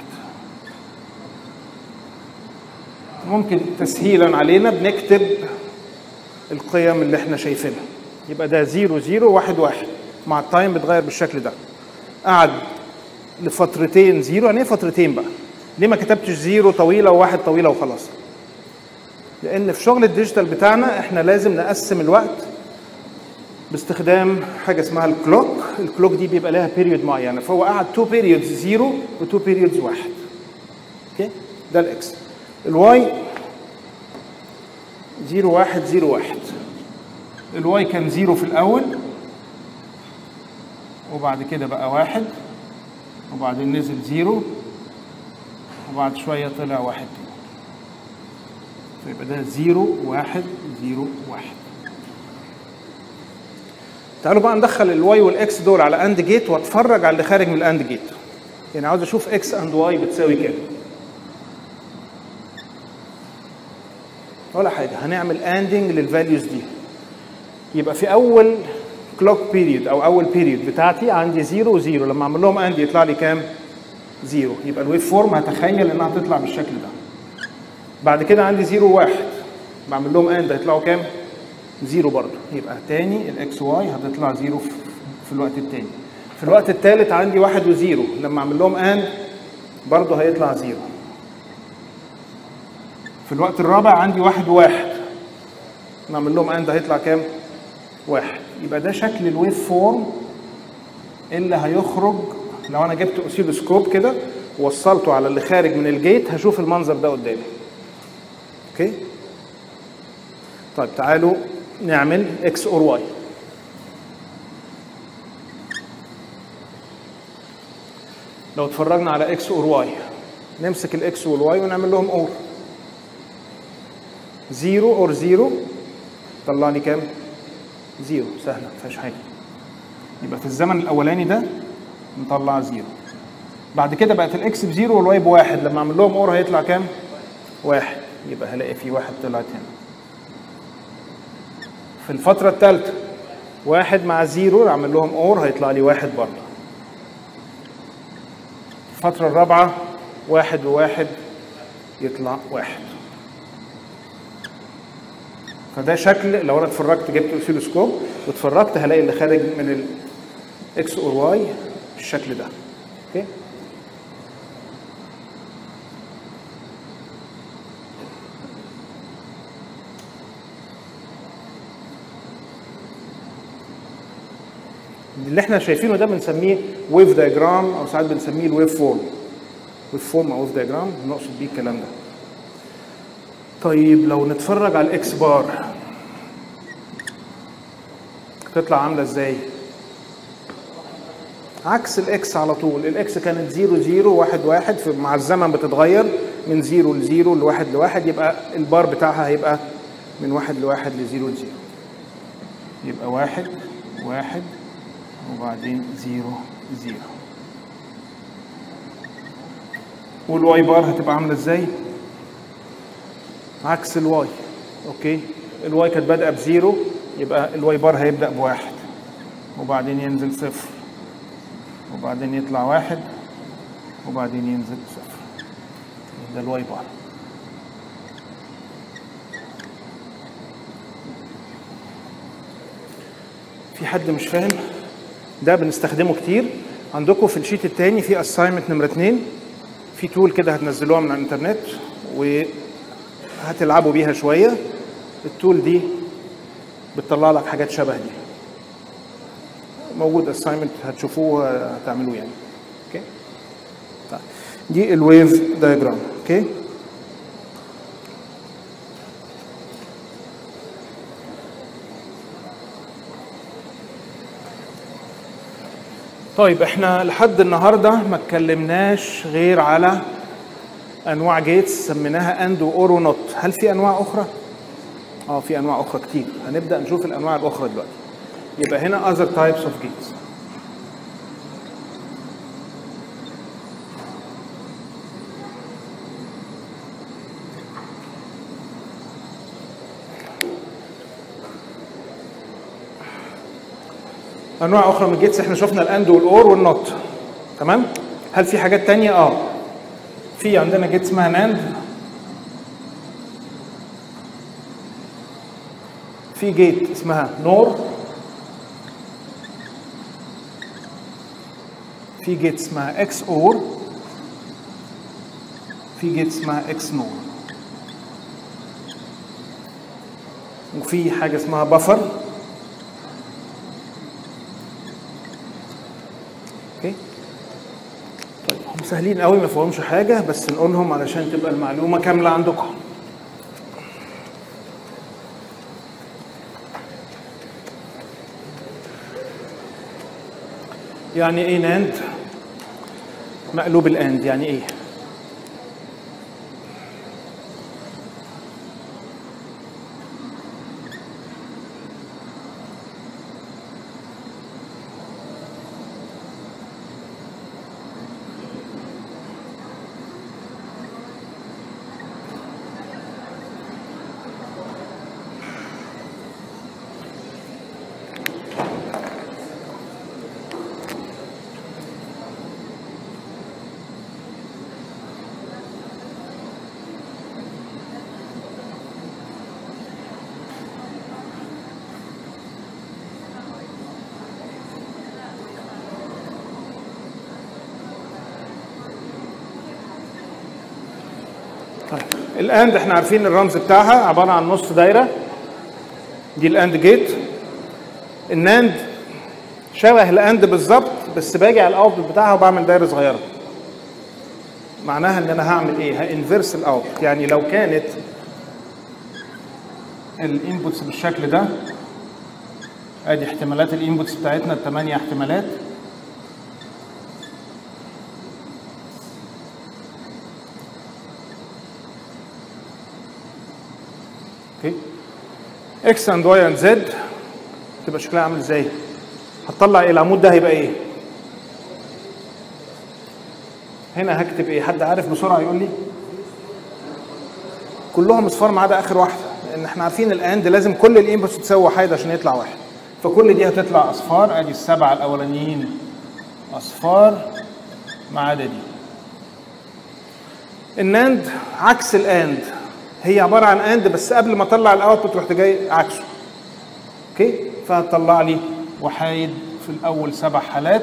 ممكن تسهيلا علينا بنكتب القيم اللي احنا شايفينها يبقى ده زيرو زيرو واحد واحد مع التايم بيتغير بالشكل ده قعد لفترتين زيرو يعني ايه فترتين بقى ليه ما كتبتش زيرو طويله وواحد طويله وخلاص لان في شغل الديجيتال بتاعنا احنا لازم نقسم الوقت باستخدام حاجه اسمها الكلوك الكلوك دي بيبقى لها بيريود معينه فهو قعد 2 بيريودز زيرو و2 بيريودز واحد اوكي ده الاكس الواي زيرو واحد زيرو واحد الواي كان زيرو في الاول وبعد كده بقى واحد وبعدين نزل زيرو وبعد شوية طلع واحد تاني فيبقى ده زيرو واحد زيرو واحد تعالوا بقى ندخل الواي والاكس دول على اند جيت واتفرج على اللي خارج من الاند جيت يعني عاوز اشوف اكس اند واي بتساوي كام ولا حاجه هنعمل اندنج للفاليوز دي يبقى في اول كلوك بيريود او اول بيريود بتاعتي عندي زيرو وزيرو لما اعمل لهم اند يطلع لي كام؟ زيرو يبقى الويف فورم هتخيل انها تطلع بالشكل ده بعد كده عندي زيرو وواحد بعمل لهم اند هيطلعوا كام؟ زيرو برضه يبقى تاني الاكس واي هتطلع زيرو في, في الوقت التاني في الوقت الثالث عندي واحد وزيرو لما اعمل لهم اند برضه هيطلع زيرو في الوقت الرابع عندي واحد وواحد نعمل لهم اند هيطلع كام؟ واحد يبقى ده شكل الويف فورم اللي هيخرج لو انا جبت اوسيلوسكوب كده ووصلته على اللي خارج من الجيت هشوف المنظر ده قدامي اوكي طيب تعالوا نعمل اكس اور واي لو اتفرجنا على اكس اور واي نمسك الاكس والواي ونعمل لهم اور زيرو اور زيرو طلع لي كام؟ زيرو سهله ما فيهاش حاجه يبقى في الزمن الاولاني ده نطلع زيرو بعد كده بقت الاكس بزيرو والواي بواحد لما اعمل لهم اور هيطلع كام؟ واحد يبقى هلاقي في واحد طلعت هنا في الفترة الثالثة واحد مع زيرو اعمل لهم اور هيطلع لي واحد برضه الفترة الرابعة واحد وواحد يطلع واحد فده شكل لو انا اتفرجت جبت اوسيلوسكوب واتفرجت هلاقي اللي خارج من الاكس اور واي بالشكل ده اوكي اللي احنا شايفينه ده بنسميه ويف دايجرام او ساعات بنسميه الويف فورم ويف فورم او ويف دايجرام نقصد بيه الكلام ده طيب لو نتفرج على الاكس بار تطلع عامله ازاي عكس الاكس على طول الاكس كانت 0 0 1 1 مع الزمن بتتغير من 0 ل 0 ل 1 ل 1 يبقى البار بتاعها هيبقى من 1 ل 1 ل 0 ل 0 يبقى 1 1 وبعدين 0 0 والواي بار هتبقى عامله ازاي عكس الواي اوكي الواي كانت بادئه بزيرو يبقى الواي بار هيبدا بواحد وبعدين ينزل صفر وبعدين يطلع واحد وبعدين ينزل صفر ده الواي بار في حد مش فاهم ده بنستخدمه كتير عندكم في الشيت التاني في اساينمنت نمره اتنين في تول كده هتنزلوها من على الانترنت وهتلعبوا بيها شويه التول دي بتطلع لك حاجات شبه دي موجود اساينمنت هتشوفوه هتعملوه يعني اوكي طيب. دي الويف دايجرام اوكي طيب احنا لحد النهارده ما اتكلمناش غير على انواع جيتس سميناها اند واور ونوت هل في انواع اخرى اه في انواع اخرى كتير هنبدا نشوف الانواع الاخرى دلوقتي يبقى هنا other types of gates انواع اخرى من الجيتس احنا شفنا الاند والاور والنوت تمام هل في حاجات تانية اه في عندنا جيت اسمها ناند في جيت اسمها نور في جيت اسمها اكس اور في جيت اسمها اكس نور وفي حاجه اسمها بفر اوكي طيب هم سهلين قوي ما فيهمش حاجه بس نقولهم علشان تبقى المعلومه كامله عندكم يعني ايه ناند مقلوب الاند يعني ايه طيب الاند احنا عارفين الرمز بتاعها عباره عن نص دايره دي الاند جيت الناند شبه الاند بالظبط بس باجي على الاوتبوت بتاعها وبعمل دايره صغيره معناها ان انا هعمل ايه هانفرس الاوتبوت يعني لو كانت الانبوتس بالشكل ده ادي احتمالات الانبوتس بتاعتنا الثمانيه احتمالات اوكي اكس اند واي اند زد تبقى شكلها عامل ازاي هتطلع ايه العمود ده هيبقى ايه هنا هكتب ايه حد عارف بسرعه يقول لي كلهم اصفار ما عدا اخر واحده لان احنا عارفين الاند لازم كل الانبوتس تساوي واحد عشان يطلع واحد فكل دي هتطلع اصفار ادي السبعه الاولانيين اصفار ما عدا دي الناند عكس الاند هي عباره عن اند بس قبل ما اطلع الاوتبوت رحت جاي عكسه اوكي فهتطلع لي وحايد في الاول سبع حالات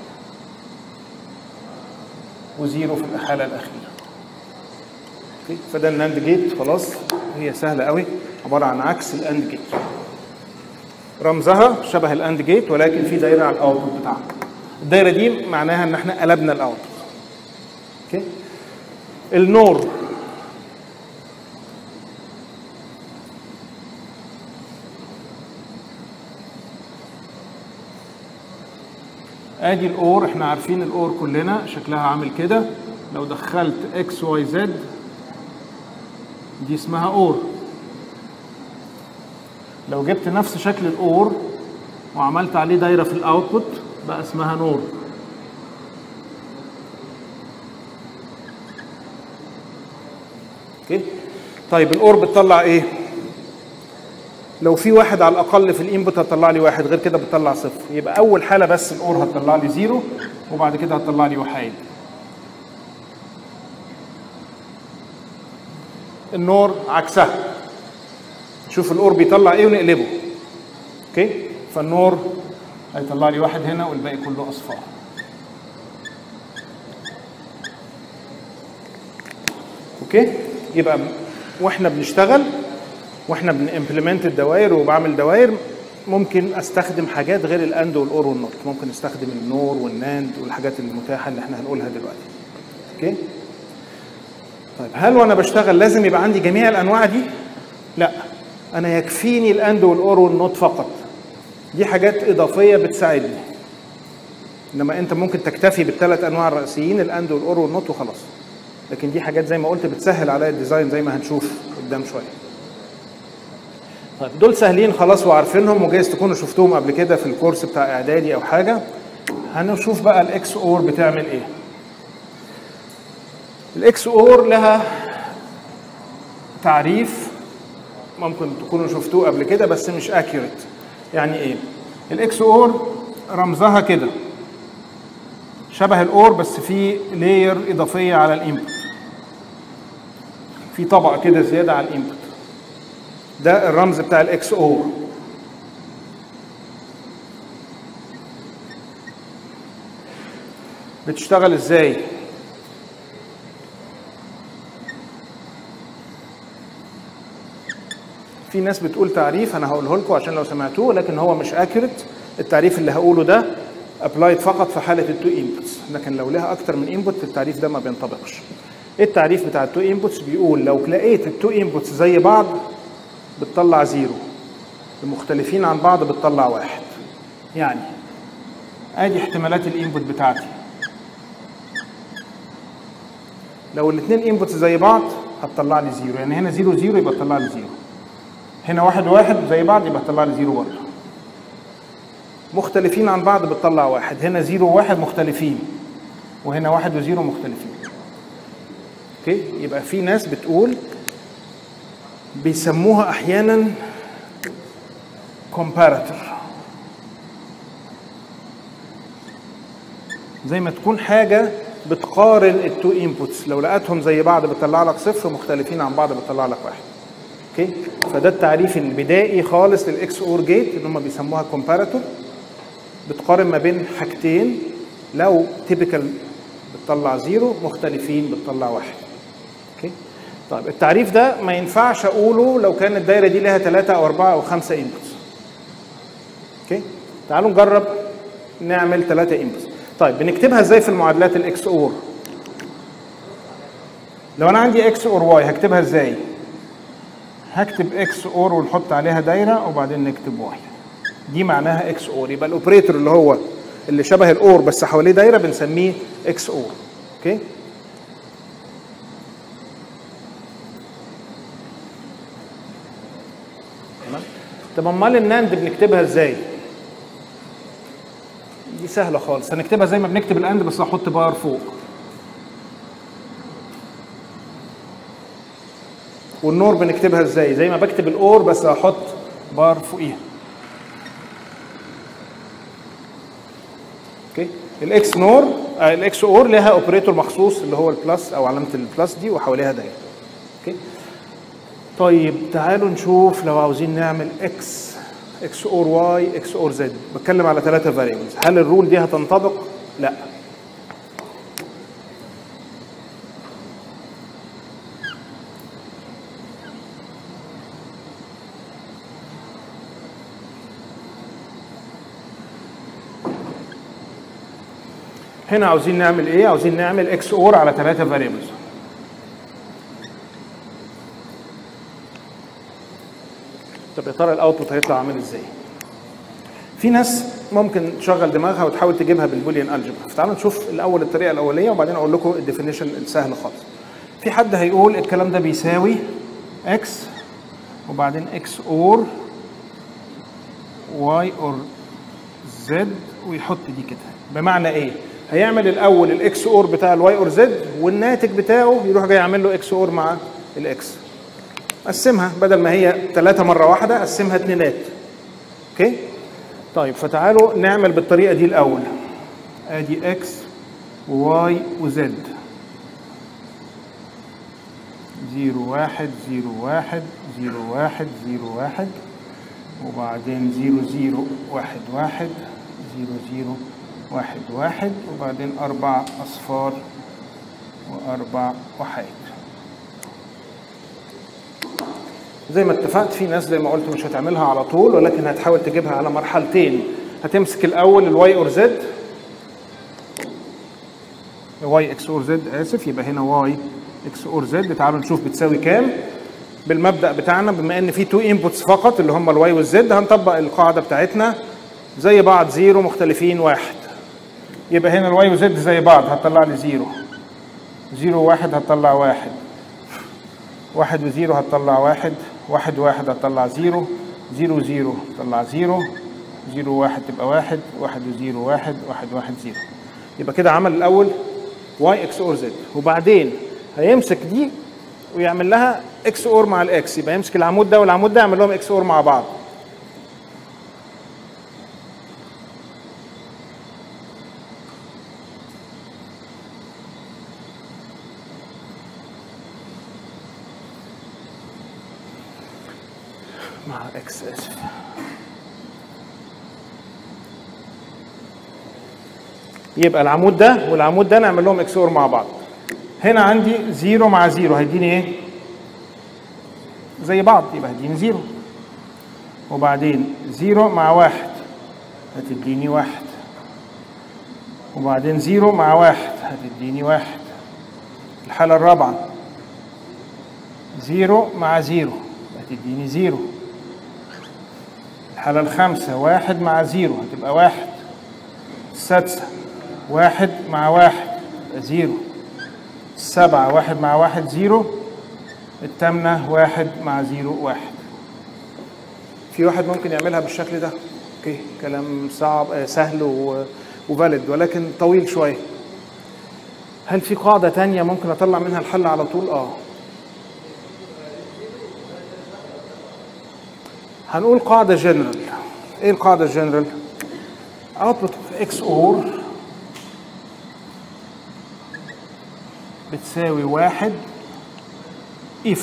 وزيرو في الحاله الاخيره اوكي فده الناند جيت خلاص هي سهله قوي عباره عن عكس الاند جيت رمزها شبه الاند جيت ولكن في دايره على الاوتبوت بتاعها الدايره دي معناها ان احنا قلبنا الاوتبوت اوكي النور ادي الاور احنا عارفين الاور كلنا شكلها عامل كده لو دخلت اكس واي زد دي اسمها اور لو جبت نفس شكل الاور وعملت عليه دايره في الاوتبوت بقى اسمها نور اوكي طيب الاور بتطلع ايه لو في واحد على الاقل في الانبوت هتطلع لي واحد غير كده بتطلع صفر يبقى اول حاله بس الاور هتطلع لي زيرو وبعد كده هتطلع لي وحيد النور عكسها شوف الاور بيطلع ايه ونقلبه اوكي فالنور هيطلع لي واحد هنا والباقي كله اصفار اوكي يبقى واحنا بنشتغل واحنا بنimplement الدوائر وبعمل دوائر ممكن استخدم حاجات غير الاند والاور والنوت ممكن استخدم النور والناند والحاجات المتاحه اللي احنا هنقولها دلوقتي اوكي طيب هل وانا بشتغل لازم يبقى عندي جميع الانواع دي لا انا يكفيني الاند والاور والنوت فقط دي حاجات اضافيه بتساعدني انما انت ممكن تكتفي بالثلاث انواع الرئيسيين الاند والاور والنوت وخلاص لكن دي حاجات زي ما قلت بتسهل عليا الديزاين زي ما هنشوف قدام شويه طيب دول سهلين خلاص وعارفينهم وجايز تكونوا شفتوهم قبل كده في الكورس بتاع اعدادي او حاجه هنشوف بقى الاكس اور بتعمل ايه الاكس اور لها تعريف ممكن تكونوا شفتوه قبل كده بس مش اكيوريت يعني ايه الاكس اور رمزها كده شبه الاور بس في لاير اضافيه على الانبوت في طبقه كده زياده على الانبوت ده الرمز بتاع الاكس اور بتشتغل ازاي في ناس بتقول تعريف انا هقوله لكم عشان لو سمعتوه لكن هو مش اكيوريت التعريف اللي هقوله ده ابلايد فقط في حاله التو انبوتس لكن لو لها اكتر من انبوت التعريف ده ما بينطبقش ايه التعريف بتاع التو انبوتس بيقول لو لقيت التو انبوتس زي بعض بتطلع زيرو المختلفين عن بعض بتطلع واحد يعني ادي احتمالات الانبوت بتاعتي لو الاثنين انبوتس زي بعض هتطلع لي زيرو يعني هنا زيرو زيرو يبقى تطلع لي زيرو هنا واحد وواحد زي بعض يبقى تطلع لي زيرو برضه مختلفين عن بعض بتطلع واحد هنا زيرو وواحد مختلفين وهنا واحد وزيرو مختلفين اوكي يبقى في ناس بتقول بيسموها احيانا كومباراتور زي ما تكون حاجه بتقارن التو انبوتس لو لقيتهم زي بعض بتطلع لك صفر مختلفين عن بعض بتطلع لك واحد اوكي فده التعريف البدائي خالص للاكس اور جيت ان هم بيسموها كومباراتور بتقارن ما بين حاجتين لو تيبيكال بتطلع زيرو مختلفين بتطلع واحد اوكي طيب التعريف ده ما ينفعش اقوله لو كانت الدايره دي لها ثلاثة او أربعة او خمسة انبوتس اوكي تعالوا نجرب نعمل ثلاثة انبوتس طيب بنكتبها ازاي في المعادلات الاكس اور لو انا عندي اكس اور واي هكتبها ازاي هكتب اكس اور ونحط عليها دايره وبعدين نكتب واي دي معناها اكس اور يبقى الاوبريتور اللي هو اللي شبه الاور بس حواليه دايره بنسميه اكس اور اوكي تمام طب امال الناند بنكتبها ازاي دي سهله خالص هنكتبها زي ما بنكتب الاند بس هحط بار فوق والنور بنكتبها ازاي زي ما بكتب الاور بس هحط بار فوقيها اوكي الاكس نور آه الاكس اور لها اوبريتور مخصوص اللي هو البلس او علامه البلس دي وحواليها دايره اوكي طيب تعالوا نشوف لو عاوزين نعمل اكس اكس اور واي اكس اور زد بتكلم على ثلاثه فاريبلز هل الرول دي هتنطبق لا هنا عاوزين نعمل ايه عاوزين نعمل اكس اور على ثلاثه فاريبلز طب يا ترى الاوتبوت هيطلع عامل ازاي في ناس ممكن تشغل دماغها وتحاول تجيبها بالبوليان الجبرا فتعالوا نشوف الاول الطريقه الاوليه وبعدين اقول لكم الديفينيشن السهل خالص في حد هيقول الكلام ده بيساوي اكس وبعدين اكس اور واي اور زد ويحط دي كده بمعنى ايه هيعمل الاول الاكس اور بتاع الواي اور زد والناتج بتاعه يروح جاي يعمل له اكس اور مع الاكس قسمها بدل ما هي ثلاثة مرة واحدة قسمها اتنينات اوكي طيب فتعالوا نعمل بالطريقة دي الأول ادي اكس وواي وزد زيرو واحد زيرو واحد زيرو واحد زيرو واحد وبعدين زيرو زيرو واحد واحد زيرو زيرو واحد واحد وبعدين أربع أصفار وأربع وحيد زي ما اتفقت في ناس زي ما قلت مش هتعملها على طول ولكن هتحاول تجيبها على مرحلتين هتمسك الأول الواي أور زد واي اكس اور زد اسف يبقى هنا واي اكس اور زد تعالوا نشوف بتساوي كام بالمبدا بتاعنا بما ان في تو انبوتس فقط اللي هم الواي والزد هنطبق القاعده بتاعتنا زي بعض زيرو مختلفين واحد يبقى هنا الواي وزد زي بعض هتطلع لي زيرو زيرو واحد هتطلع واحد واحد وزيرو هتطلع واحد واحد واحد هتطلع زيرو زيرو زيرو هتطلع زيرو زيرو واحد تبقى واحد واحد وزيرو واحد واحد واحد زيرو يبقى كده عمل الأول واي اكس اور زد وبعدين هيمسك دي ويعمل لها اكس اور مع الاكس يبقى يمسك العمود ده والعمود ده يعمل لهم اكس اور مع بعض مع اكس اسف يبقى العمود ده والعمود ده نعمل لهم اكس اور مع بعض هنا عندي زيرو مع زيرو هيديني ايه زي بعض يبقى هيديني زيرو وبعدين زيرو مع واحد هتديني واحد وبعدين زيرو مع واحد هتديني واحد الحالة الرابعة زيرو مع زيرو هتديني زيرو الحالة الخامسة واحد مع زيرو هتبقى واحد السادسة واحد مع واحد يبقى زيرو السبعة واحد مع واحد زيرو التامنة واحد مع زيرو واحد في واحد ممكن يعملها بالشكل ده اوكي كلام صعب آه، سهل و- وفالid ولكن طويل شوية هل في قاعدة تانية ممكن أطلع منها الحل على طول؟ آه هنقول قاعدة جنرال إيه القاعدة الجنرال؟ output of x or بتساوي واحد if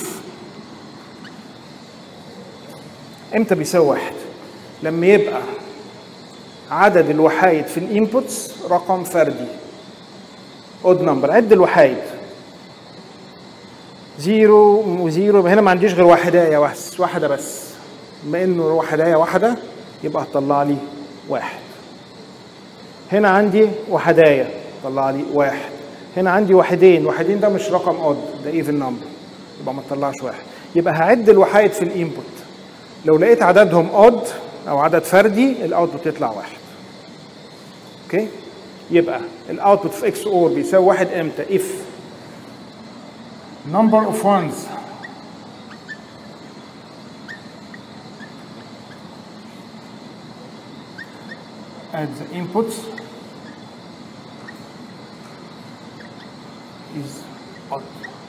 امتى بيساوي واحد لما يبقى عدد الوحايد في الانبوتس رقم فردي اود نمبر عد الوحايد زيرو وزيرو هنا ما عنديش غير واحدايه بس واحده بس بما انه واحدايه واحده يبقى هتطلع لي واحد هنا عندي وحدايه طلع لي واحد هنا عندي واحدين واحدين ده مش رقم اود ده ايفن نمبر يبقى ما تطلعش واحد يبقى هعد الوحايد في الانبوت لو لقيت عددهم اود او عدد فردي الاوتبوت يطلع واحد اوكي يبقى الاوتبوت في اكس اور بيساوي واحد امتى if number of ones at the inputs is odd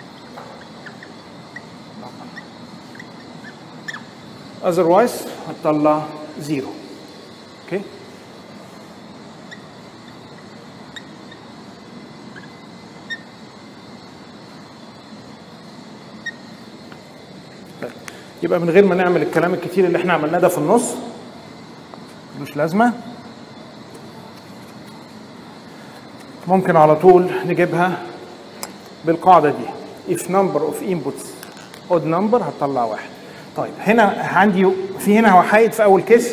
otherwise هتطلع زيرو اوكي طيب. يبقى من غير ما نعمل الكلام الكتير اللي احنا عملناه ده في النص مش لازمه ممكن على طول نجيبها بالقاعده دي if number of inputs odd number هتطلع واحد طيب هنا عندي في هنا وحايد في اول كيس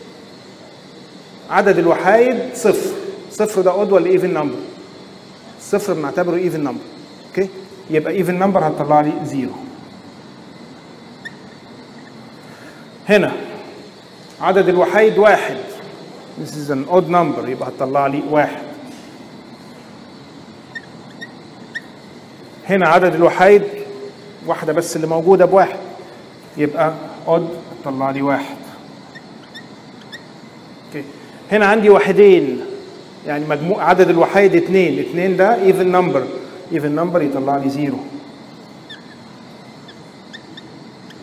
عدد الوحايد صفر صفر ده اود ولا ايفن نمبر صفر بنعتبره ايفن نمبر اوكي يبقى ايفن نمبر هتطلع لي زيرو هنا عدد الوحايد واحد This is an odd number يبقى هتطلع لي واحد هنا عدد الوحايد واحدة بس اللي موجودة بواحد يبقى اود طلع لي واحد اوكي هنا عندي واحدين يعني مجموع عدد الوحايد اثنين اثنين ده ايفن نمبر ايفن نمبر يطلع لي زيرو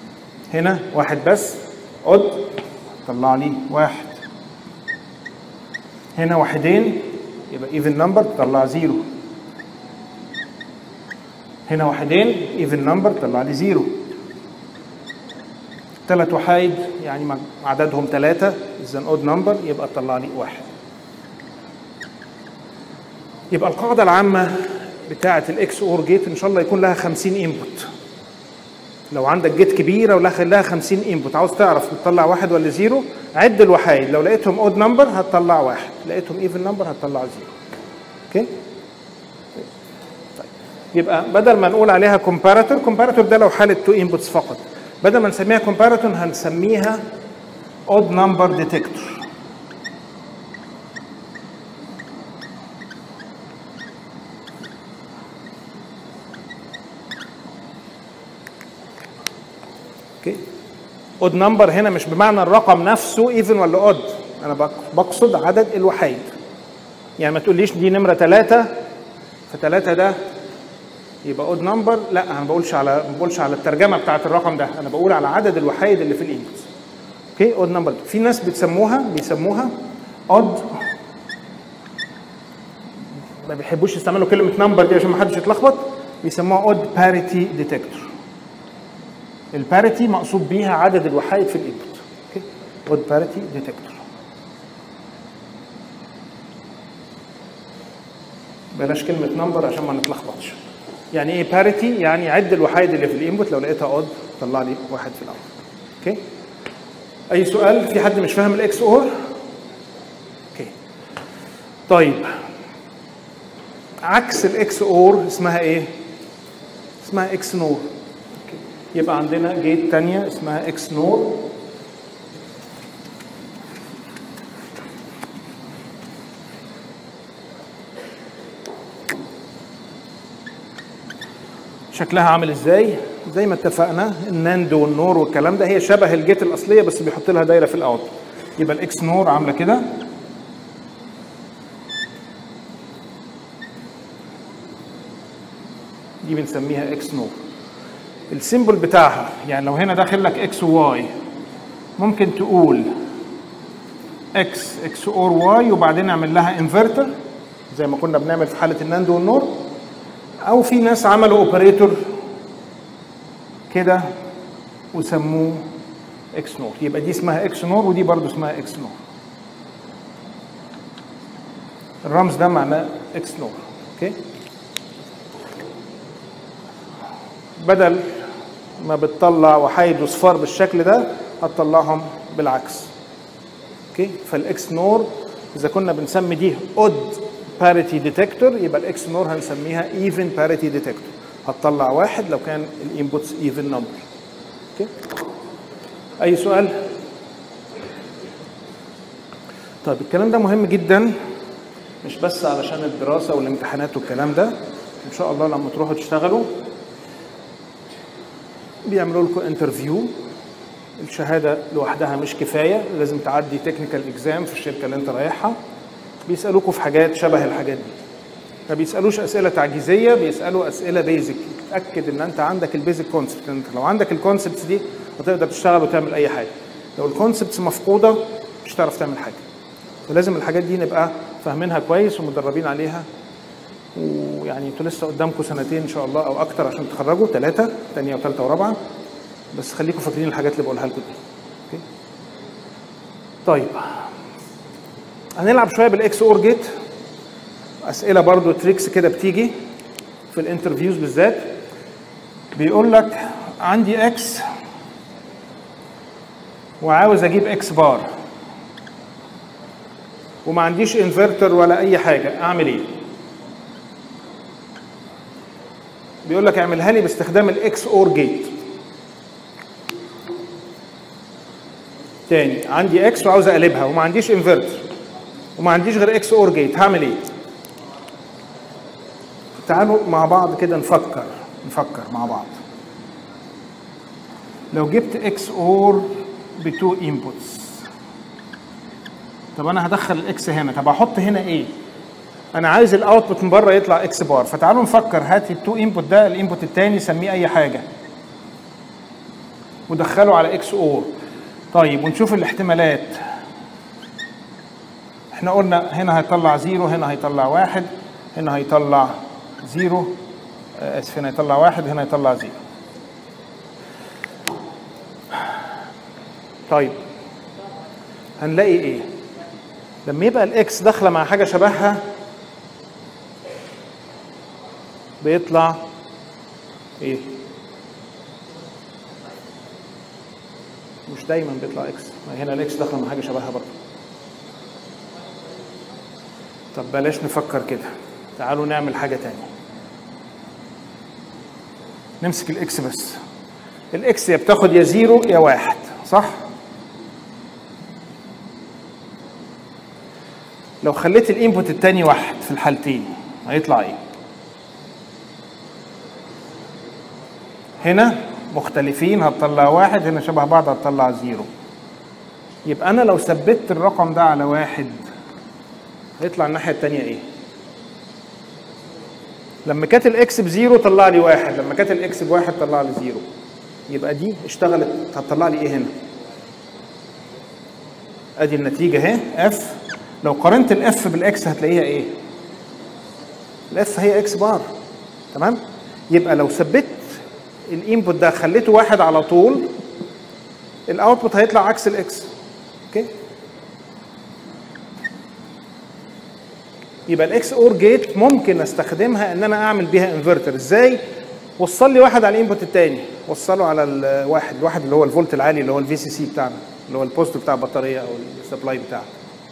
هنا واحد بس اود طلع لي واحد هنا واحدين يبقى ايفن نمبر تطلع زيرو هنا واحدين ايفن نمبر تطلع لي زيرو ثلاث وحايد يعني مع- عددهم ثلاثة إذا اود نمبر يبقى تطلع لي واحد يبقى القاعدة العامة بتاعة الاكس اور جيت إن شاء الله يكون لها 50 انبوت لو عندك جيت كبيرة ولها لها 50 انبوت عاوز تعرف تطلع واحد ولا زيرو عد الوحايد لو لقيتهم اود نمبر هتطلع واحد لقيتهم ايفن نمبر هتطلع زيرو اوكي طيب. يبقى بدل ما نقول عليها كومباراتور كومباراتور ده لو حالة تو انبوتس فقط بدل ما نسميها كومباراتور هنسميها اود نمبر ديتكتور اوكي اود نمبر هنا مش بمعنى الرقم نفسه ايفن ولا اود انا بق- بقصد عدد الوحيد يعني ما تقوليش دي نمره ثلاثة فثلاثة ده يبقى اود نمبر لا انا ما بقولش على ما بقولش على الترجمه بتاعت الرقم ده انا بقول على عدد الوحيد اللي في الانبوت اوكي اود نمبر في ناس بتسموها بيسموها اود ما بيحبوش يستعملوا كلمه نمبر دي عشان ما حدش يتلخبط بيسموها اود باريتي ديتكتور الباريتي مقصود بيها عدد الوحيد في الانبوت اوكي اود باريتي ديتكتور بلاش كلمه نمبر عشان ما نتلخبطش يعني ايه باريتي يعني عد الوحيد اللي في الانبوت لو لقيتها اود طلع لي واحد في الاول اوكي اي سؤال في حد مش فاهم الاكس اور اوكي طيب عكس الاكس اور اسمها ايه اسمها اكس نور أوكي. يبقى عندنا جيت تانية اسمها اكس نور شكلها عامل ازاي زي ما اتفقنا الناند والنور والكلام ده هي شبه الجيت الاصليه بس بيحط لها دايره في الاوت يبقى الاكس نور عامله كده دي بنسميها اكس نور السيمبل بتاعها يعني لو هنا داخل لك اكس وواي ممكن تقول اكس اكس اور واي وبعدين نعمل لها انفرتر زي ما كنا بنعمل في حاله الناند والنور او في ناس عملوا اوبريتور كده وسموه اكس نور يبقى دي اسمها اكس نور ودي برضو اسمها اكس نور الرمز ده معناه اكس نور اوكي بدل ما بتطلع وحيد وصفار بالشكل ده هتطلعهم بالعكس اوكي فالاكس نور اذا كنا بنسمي دي اود باريتي ديتكتور يبقى الاكس نور هنسميها ايفن باريتي ديتكتور هتطلع واحد لو كان الانبوتس ايفن نمبر اوكي اي سؤال طيب الكلام ده مهم جدا مش بس علشان الدراسه والامتحانات والكلام ده ان شاء الله لما تروحوا تشتغلوا بيعملوا لكم انترفيو الشهاده لوحدها مش كفايه لازم تعدي تكنيكال اكزام في الشركه اللي انت رايحها بيسالوكوا في حاجات شبه الحاجات دي ما بيسالوش اسئله تعجيزيه بيسالوا اسئله بيزك تاكد ان انت عندك البيزك كونسبت انت لو عندك الكونسبتس دي هتقدر تشتغل وتعمل اي حاجه لو الكونسبتس مفقوده مش هتعرف تعمل حاجه فلازم الحاجات دي نبقى فاهمينها كويس ومدربين عليها ويعني انتوا لسه قدامكم سنتين ان شاء الله او اكتر عشان تتخرجوا ثلاثه ثانيه وثالثه ورابعه بس خليكم فاكرين الحاجات اللي بقولها لكم دي اوكي طيب هنلعب شويه بالاكس اور جيت اسئله برضو تريكس كده بتيجي في الانترفيوز بالذات بيقول لك عندي اكس وعاوز اجيب اكس بار وما عنديش انفرتر ولا اي حاجه اعمل ايه بيقول لك اعملها لي باستخدام الاكس اور جيت تاني عندي اكس وعاوز اقلبها وما عنديش انفرتر وما عنديش غير اكس اور جيت هعمل ايه تعالوا مع بعض كده نفكر نفكر مع بعض لو جبت اكس اور بتو انبوتس طب انا هدخل الاكس هنا طب احط هنا ايه انا عايز الاوتبوت من بره يطلع اكس بار فتعالوا نفكر هات التو انبوت ده الانبوت الثاني سميه اي حاجه ودخله على اكس اور طيب ونشوف الاحتمالات احنا قلنا هنا هيطلع زيرو هنا هيطلع واحد هنا هيطلع زيرو آه، اسف هنا هيطلع واحد هنا هيطلع زيرو طيب هنلاقي ايه لما يبقى الاكس داخله مع حاجه شبهها بيطلع ايه مش دايما بيطلع اكس ما هنا الاكس داخله مع حاجه شبهها برضه طب بلاش نفكر كده تعالوا نعمل حاجه تانية نمسك الاكس بس الاكس يا بتاخد يا زيرو يا واحد صح لو خليت الانبوت التاني واحد في الحالتين هيطلع ايه هنا مختلفين هتطلع واحد هنا شبه بعض هتطلع زيرو يبقى انا لو ثبت الرقم ده على واحد هيطلع الناحيه التانيه ايه لما كانت الاكس بزيرو طلع لي واحد لما كانت الاكس بواحد طلع لي زيرو يبقى دي اشتغلت هتطلع لي ايه هنا ادي النتيجه اهي اف لو قارنت الاف بالاكس هتلاقيها ايه الاف هي اكس بار تمام يبقى لو ثبت الانبوت ده خليته واحد على طول الاوتبوت هيطلع عكس الاكس اوكي يبقى الاكس اور جيت ممكن استخدمها ان انا اعمل بيها انفرتر ازاي وصل لي واحد على الانبوت الثاني وصله على الواحد الواحد اللي هو الفولت العالي اللي هو الفي سي سي بتاعنا اللي هو البوست بتاع البطاريه او السبلاي بتاعنا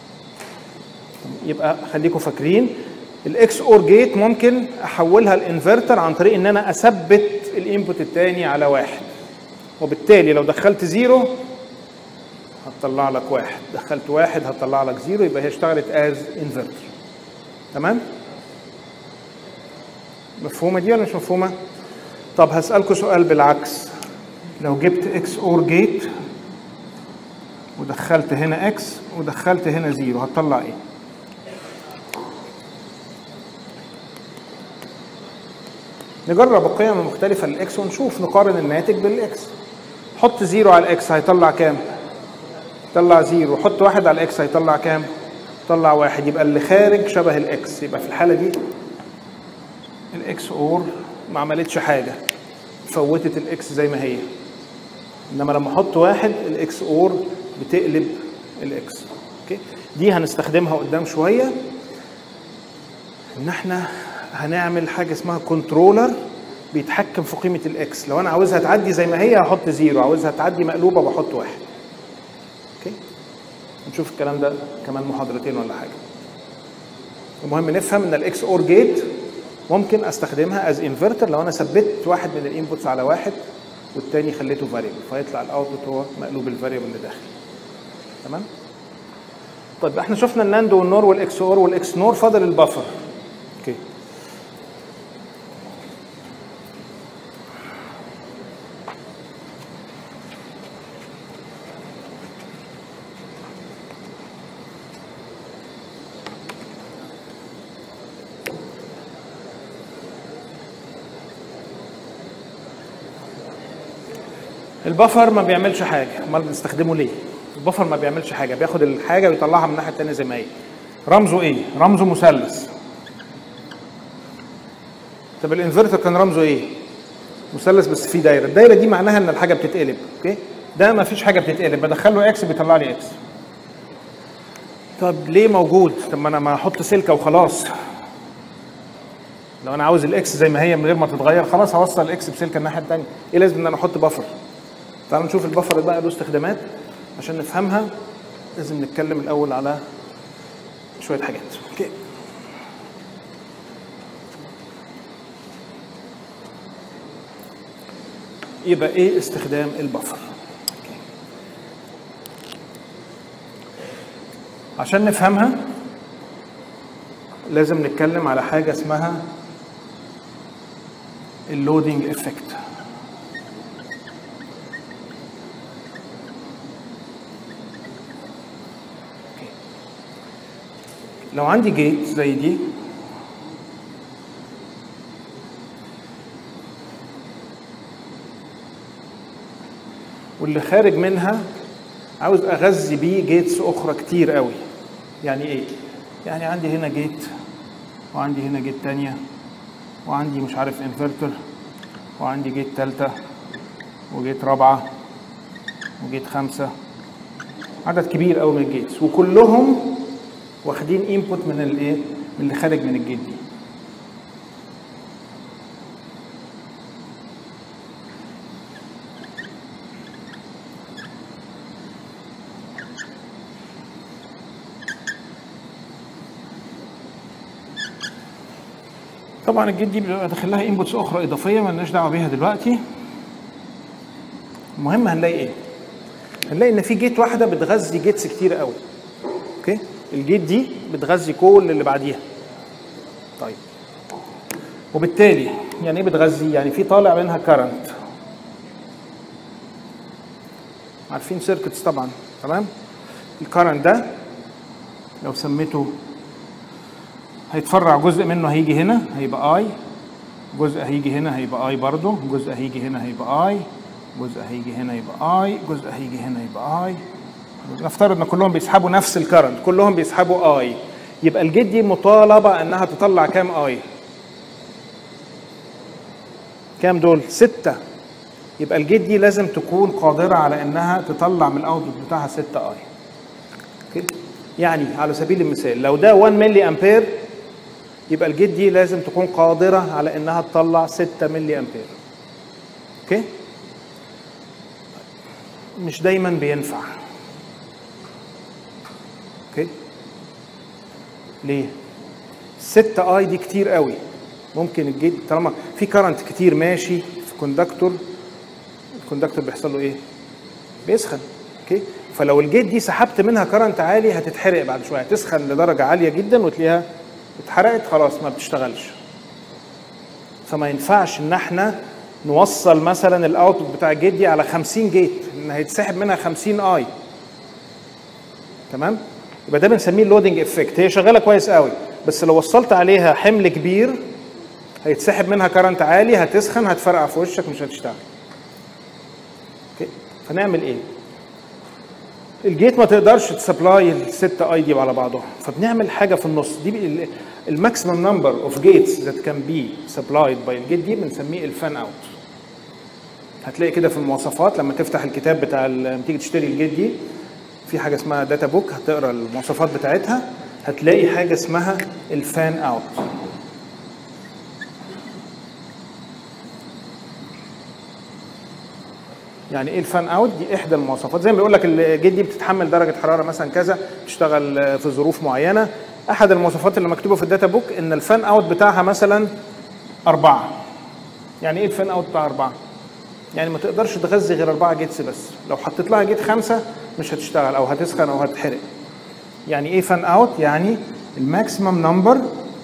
يبقى خليكم فاكرين الاكس اور جيت ممكن احولها لانفرتر عن طريق ان انا اثبت الانبوت الثاني على واحد وبالتالي لو دخلت زيرو هتطلع لك واحد دخلت واحد هتطلع لك زيرو يبقى هي اشتغلت از انفرتر تمام مفهومه دي ولا مش مفهومه طب هسالكم سؤال بالعكس لو جبت اكس اور جيت ودخلت هنا اكس ودخلت هنا زيرو هتطلع ايه نجرب القيم المختلفة للإكس ونشوف نقارن الناتج بالإكس حط زيرو على الإكس هيطلع كام؟ طلع زيرو حط واحد على الإكس هيطلع كام؟ طلع واحد يبقى اللي خارج شبه الإكس يبقى في الحالة دي الإكس أور ما عملتش حاجة فوتت الإكس زي ما هي إنما لما أحط واحد الإكس أور بتقلب الإكس أوكي دي هنستخدمها قدام شوية إن إحنا هنعمل حاجه اسمها كنترولر بيتحكم في قيمه الاكس لو انا عاوزها تعدي زي ما هي هحط زيرو عاوزها تعدي مقلوبه بحط واحد اوكي نشوف الكلام ده كمان محاضرتين ولا حاجه المهم نفهم ان الاكس اور جيت ممكن استخدمها از انفرتر لو انا ثبت واحد من الانبوتس على واحد والتاني خليته فاريبل فيطلع الاوتبوت هو مقلوب الفاريبل اللي داخل تمام طيب احنا شفنا الناند والنور والاكس اور والاكس نور فاضل البفر اوكي البفر ما بيعملش حاجه امال بنستخدمه ليه البفر ما بيعملش حاجه بياخد الحاجه ويطلعها من الناحيه الثانيه زي ما هي رمزه ايه رمزه مثلث طب الانفرتر كان رمزه ايه مثلث بس فيه دايره الدايره دي معناها ان الحاجه بتتقلب اوكي ده ما فيش حاجه بتتقلب بدخل له اكس بيطلع لي اكس طب ليه موجود طب ما انا ما احط سلكه وخلاص لو انا عاوز الاكس زي ما هي من غير ما تتغير خلاص هوصل الاكس بسلكه الناحيه الثانيه ايه لازم ان انا احط بفر تعالوا نشوف البفر بقى له استخدامات عشان نفهمها لازم نتكلم الاول على شويه حاجات اوكي يبقى ايه استخدام البفر أوكي. عشان نفهمها لازم نتكلم على حاجه اسمها اللودنج افكت لو عندي جيت زي دي واللي خارج منها عاوز اغذي بيه جيتس اخرى كتير قوي يعني ايه يعني عندي هنا جيت وعندي هنا جيت تانية وعندي مش عارف انفرتر وعندي جيت تالتة وجيت رابعة وجيت خمسة عدد كبير قوي من الجيتس وكلهم واخدين انبوت من الايه من اللي خارج من الجيت دي طبعا الجيت دي بيبقى داخل لها انبوتس اخرى اضافيه مالناش دعوه بيها دلوقتي المهم هنلاقي ايه هنلاقي ان في جيت واحده بتغذي جيتس كتير قوي اوكي الجيت دي بتغذي كل اللي بعديها طيب وبالتالي يعني ايه بتغذي يعني في طالع منها كارنت عارفين سيركتس طبعا تمام الكارنت ده لو سميته هيتفرع جزء منه هيجي هنا هيبقى اي جزء هيجي هنا هيبقى اي برضه جزء هيجي هنا هيبقى اي جزء هيجي هنا يبقى اي جزء هيجي هنا يبقى اي نفترض ان كلهم بيسحبوا نفس الكرنت كلهم بيسحبوا اي يبقى الجيت دي مطالبه انها تطلع كام اي كام دول ستة يبقى الجيت دي لازم تكون قادرة على انها تطلع من الاوتبوت بتاعها 6 اي اوكي يعني على سبيل المثال لو ده 1 ملي امبير يبقى الجيت دي لازم تكون قادرة على انها تطلع 6 ملي امبير اوكي مش دايما بينفع اوكي ليه 6 اي دي كتير قوي ممكن الجيت طالما في كرنت كتير ماشي في كوندكتور الكوندكتور بيحصل له ايه بيسخن اوكي فلو الجيت دي سحبت منها كرنت عالي هتتحرق بعد شويه هتسخن لدرجه عاليه جدا وتلاقيها اتحرقت خلاص ما بتشتغلش فما ينفعش ان احنا نوصل مثلا الاوتبوت بتاع الجيت دي على 50 جيت ان هيتسحب منها 50 اي تمام يبقى ده بنسميه اللودنج افكت هي شغاله كويس قوي بس لو وصلت عليها حمل كبير هيتسحب منها كرنت عالي هتسخن هتفرقع في وشك مش هتشتغل اوكي فنعمل ايه الجيت ما تقدرش تسبلاي الستة اي دي على بعضها فبنعمل حاجه في النص دي الماكسيمم نمبر اوف جيتس ذات كان بي سبلايد باي الجيت دي بنسميه الفان اوت هتلاقي كده في المواصفات لما تفتح الكتاب بتاع لما تيجي تشتري الجيت دي في حاجه اسمها داتا بوك هتقرا المواصفات بتاعتها هتلاقي حاجه اسمها الفان اوت يعني ايه الفان اوت دي احدى المواصفات زي ما بيقول لك الجيت دي بتتحمل درجه حراره مثلا كذا تشتغل في ظروف معينه احد المواصفات اللي مكتوبه في الداتا بوك ان الفان اوت بتاعها مثلا أربعة يعني ايه الفان اوت بتاع أربعة يعني ما تقدرش تغذي غير أربعة جيتس بس لو حطيت لها جيت خمسة مش هتشتغل أو هتسخن أو هتحرق يعني ايه فان اوت يعني الماكسيمم نمبر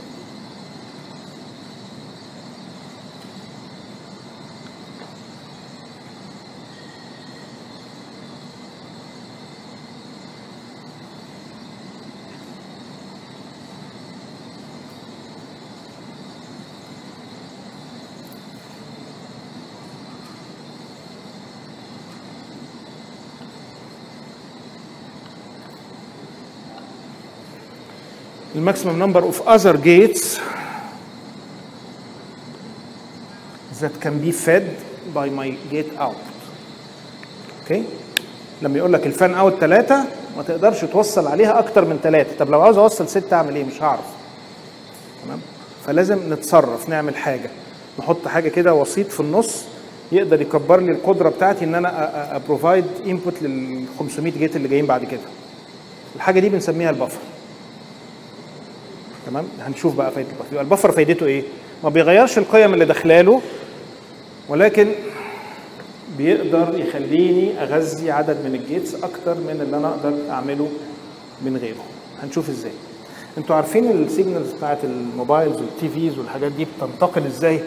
the maximum number of other gates that can be fed by my gate out. اوكي؟ لما يقول لك الفان اوت ثلاثة ما تقدرش توصل عليها أكتر من ثلاثة، طب لو عاوز أوصل ستة أعمل إيه؟ مش هعرف. تمام؟ فلازم نتصرف نعمل حاجة. نحط حاجة كده وسيط في النص يقدر يكبر لي القدرة بتاعتي إن أنا أبروفايد انبوت لل 500 جيت اللي جايين بعد كده. الحاجة دي بنسميها البفر. تمام هنشوف بقى فايده البفر يبقى البفر فايدته ايه ما بيغيرش القيم اللي داخلاله ولكن بيقدر يخليني اغذي عدد من الجيتس اكتر من اللي انا اقدر اعمله من غيره هنشوف ازاي انتوا عارفين السيجنالز بتاعت الموبايلز والتي فيز والحاجات دي بتنتقل ازاي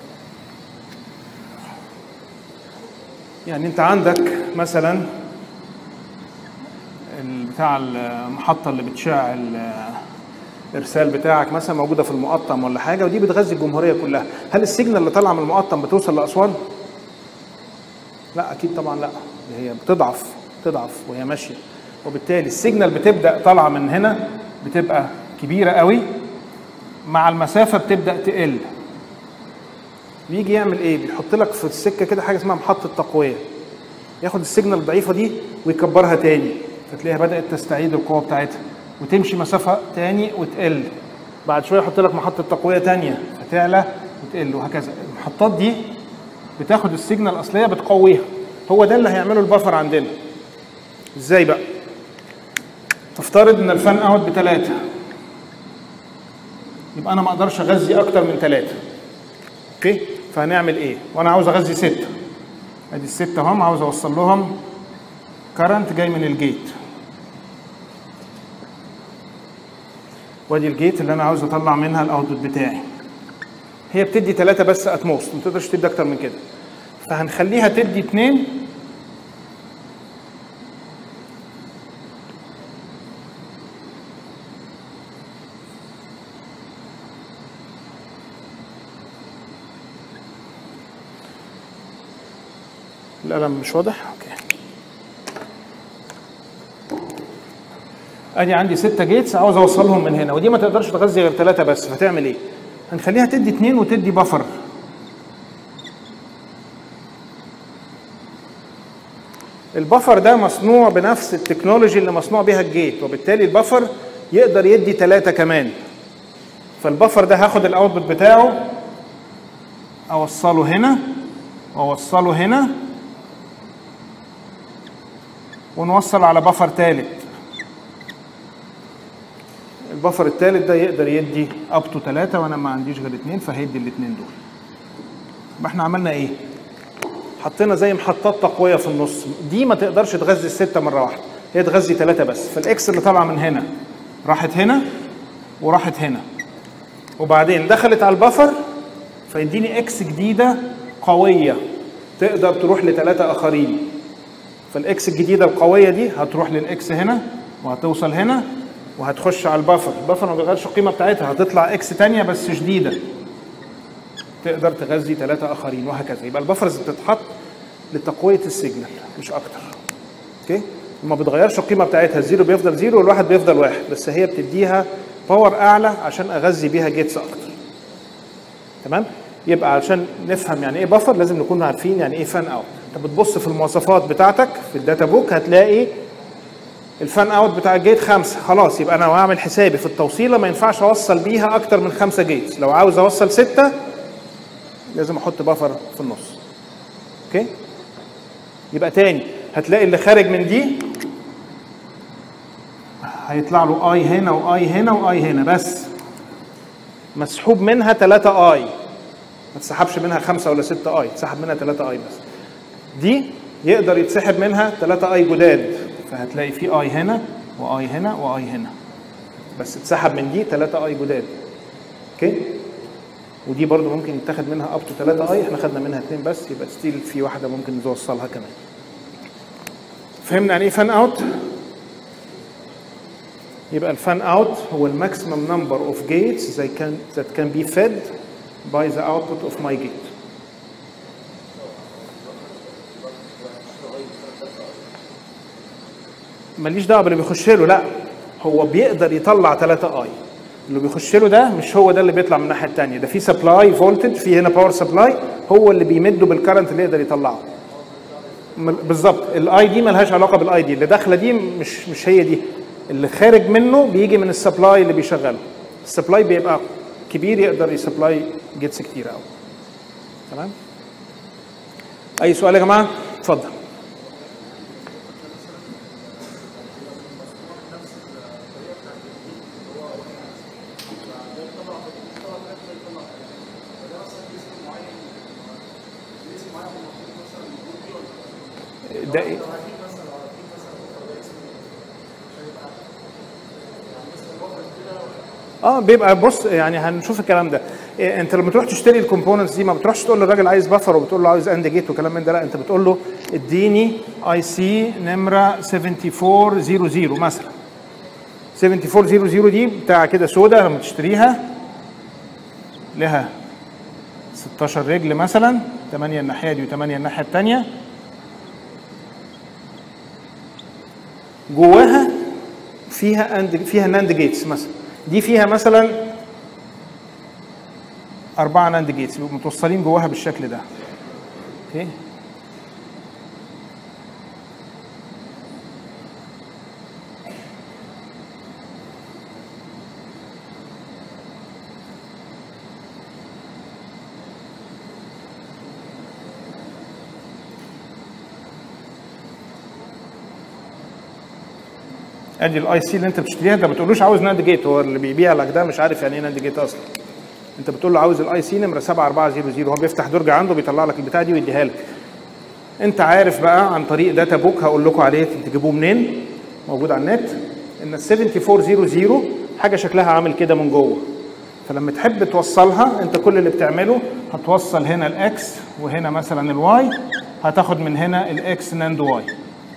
يعني انت عندك مثلا بتاع المحطه اللي بتشع الارسال بتاعك مثلا موجوده في المقطم ولا حاجه ودي بتغذي الجمهوريه كلها هل السيجنال اللي طالعه من المقطم بتوصل لاسوان لا اكيد طبعا لا هي بتضعف تضعف وهي ماشيه وبالتالي السيجنال بتبدا طالعه من هنا بتبقى كبيره قوي مع المسافه بتبدا تقل بيجي يعمل ايه بيحط لك في السكه كده حاجه اسمها محطه تقويه ياخد السيجنال الضعيفه دي ويكبرها تاني فتلاقيها بدات تستعيد القوه بتاعتها وتمشي مسافه تاني وتقل بعد شويه يحط لك محطه تقويه تانية فتعلى وتقل وهكذا المحطات دي بتاخد السيجنال الاصليه بتقويها هو ده اللي هيعمله البفر عندنا ازاي بقى تفترض ان الفان اوت بثلاثه يبقى انا ما اقدرش اغذي اكتر من ثلاثه اوكي فهنعمل ايه وانا عاوز اغذي سته ادي السته هم عاوز اوصل لهم كرنت جاي من الجيت وادي الجيت اللي انا عاوز اطلع منها الاوتبوت بتاعي هي بتدي ثلاثة بس اتموست ما تقدرش تدي اكتر من كده فهنخليها تدي اثنين القلم مش واضح اوكي ادي عندي ستة جيتس عاوز اوصلهم من هنا ودي ما تقدرش تغذي غير ثلاثة بس فتعمل ايه؟ هنخليها تدي اثنين وتدي بفر البفر ده مصنوع بنفس التكنولوجي اللي مصنوع بيها الجيت وبالتالي البفر يقدر يدي ثلاثة كمان فالبفر ده هاخد الاوتبوت بتاعه اوصله هنا واوصله هنا ونوصل على بفر ثالث البفر الثالث ده يقدر يدي اب تو 3 وانا ما عنديش غير اثنين فهيدي الاثنين دول يبقى احنا عملنا ايه حطينا زي محطات تقويه في النص دي ما تقدرش تغذي السته مره واحده هي تغذي ثلاثه بس فالاكس اللي طالعه من هنا راحت هنا وراحت هنا وبعدين دخلت على البفر فيديني اكس جديده قويه تقدر تروح لثلاثه اخرين فالاكس الجديده القويه دي هتروح للاكس هنا وهتوصل هنا وهتخش على البفر البفر ما بيغيرش القيمه بتاعتها هتطلع اكس تانية بس شديده تقدر تغذي ثلاثه اخرين وهكذا يبقى البفرز بتتحط لتقويه السيجنال مش اكتر اوكي وما بتغيرش القيمه بتاعتها الزيرو بيفضل زيرو والواحد بيفضل واحد بس هي بتديها باور اعلى عشان اغذي بيها جيتس اكتر تمام يبقى علشان نفهم يعني ايه بفر لازم نكون عارفين يعني ايه فان اوت انت بتبص في المواصفات بتاعتك في الداتا بوك هتلاقي الفان اوت بتاع الجيت خمسة خلاص يبقى انا بعمل حسابي في التوصيله ما ينفعش اوصل بيها اكتر من خمسة جيتس لو عاوز اوصل ستة لازم احط بفر في النص اوكي يبقى تاني هتلاقي اللي خارج من دي هيطلع له اي هنا واي هنا واي هنا بس مسحوب منها 3 اي ما تسحبش منها خمسة ولا ستة اي تسحب منها 3 اي بس دي يقدر يتسحب منها 3 اي جداد فهتلاقي في اي هنا واي هنا واي هنا بس اتسحب من دي 3 اي جداد اوكي ودي برضو ممكن يتاخد منها اب تو 3 اي احنا خدنا منها اثنين بس يبقى ستيل في واحده ممكن نوصلها كمان فهمنا يعني ايه فان اوت يبقى الفان اوت هو الماكسيمم نمبر اوف جيتس that can that can be fed by the output of my gate ماليش دعوه باللي بيخش له لا هو بيقدر يطلع 3 اي اللي بيخش له ده مش هو ده اللي بيطلع من الناحيه الثانيه ده في سبلاي فولتج في هنا باور سبلاي هو اللي بيمده بالكرنت اللي يقدر يطلعه بالظبط الاي دي ملهاش علاقه بالاي دي اللي داخله دي مش مش هي دي اللي خارج منه بيجي من السبلاي اللي بيشغله السبلاي بيبقى كبير يقدر يسبلاي جيتس كتير قوي تمام اي سؤال يا جماعه اتفضل ده إيه؟ اه بيبقى بص يعني هنشوف الكلام ده إيه انت لما تروح تشتري الكومبوننتس دي ما بتروحش تقول للراجل عايز بفر وبتقول له عايز اند جيت وكلام من ده لا انت بتقول له اديني اي سي نمره 7400 مثلا 7400 دي بتاع كده سودا لما تشتريها لها 16 رجل مثلا 8 الناحيه دي و8 الناحيه الثانيه جواها فيها اند فيها ناند جيتس مثلا دي فيها مثلا أربعة ناند جيتس بيبقوا متوصلين جواها بالشكل ده اوكي ادي الاي سي اللي انت بتشتريها انت ما بتقولوش عاوز ناند جيت هو اللي بيبيع لك ده مش عارف يعني ايه ناند جيت اصلا انت بتقول له عاوز الاي سي نمره 7400 هو بيفتح درج عنده بيطلع لك البتاعه دي ويديها لك انت عارف بقى عن طريق داتا بوك هقول لكم عليه تجيبوه منين موجود على النت ان ال 7400 حاجه شكلها عامل كده من جوه فلما تحب توصلها انت كل اللي بتعمله هتوصل هنا الاكس وهنا مثلا الواي هتاخد من هنا الاكس ناند واي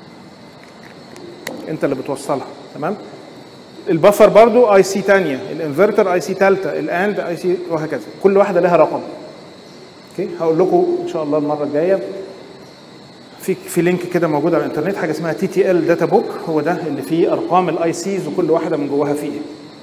انت اللي بتوصلها تمام البفر برضو اي سي ثانيه الانفرتر اي سي ثالثه الاند اي سي وهكذا كل واحده لها رقم اوكي هقول لكم ان شاء الله المره الجايه في في لينك كده موجود على الانترنت حاجه اسمها تي تي ال داتا بوك هو ده اللي فيه ارقام الاي سيز وكل واحده من جواها فيه ايه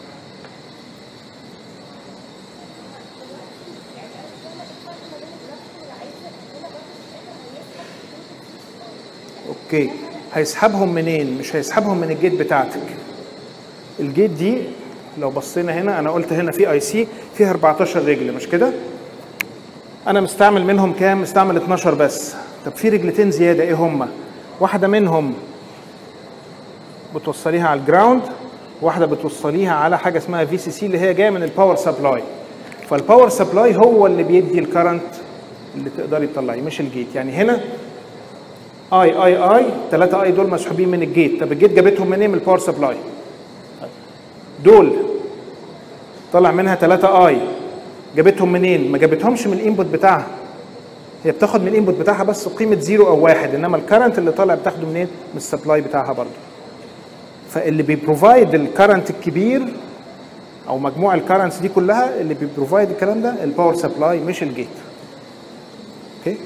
اوكي هيسحبهم منين مش هيسحبهم من الجيت بتاعتك الجيت دي لو بصينا هنا انا قلت هنا في اي سي فيها 14 رجل مش كده انا مستعمل منهم كام مستعمل 12 بس طب في رجلتين زياده ايه هما واحده منهم بتوصليها على الجراوند واحده بتوصليها على حاجه اسمها في سي سي اللي هي جايه من الباور سبلاي فالباور سبلاي هو اللي بيدي الكرنت اللي تقدري تطلعيه مش الجيت يعني هنا اي اي اي 3 اي دول مسحوبين من الجيت طب الجيت جابتهم منين من الباور سبلاي دول طلع منها 3 اي جابتهم منين ما جابتهمش من الانبوت بتاعها هي بتاخد من الانبوت بتاعها بس قيمه زيرو او واحد انما الكرنت اللي طالع بتاخده منين من السبلاي بتاعها برضه فاللي بيبروفايد الكرنت الكبير او مجموع الكرنتس دي كلها اللي بيبروفايد الكلام ده الباور سبلاي مش الجيت اوكي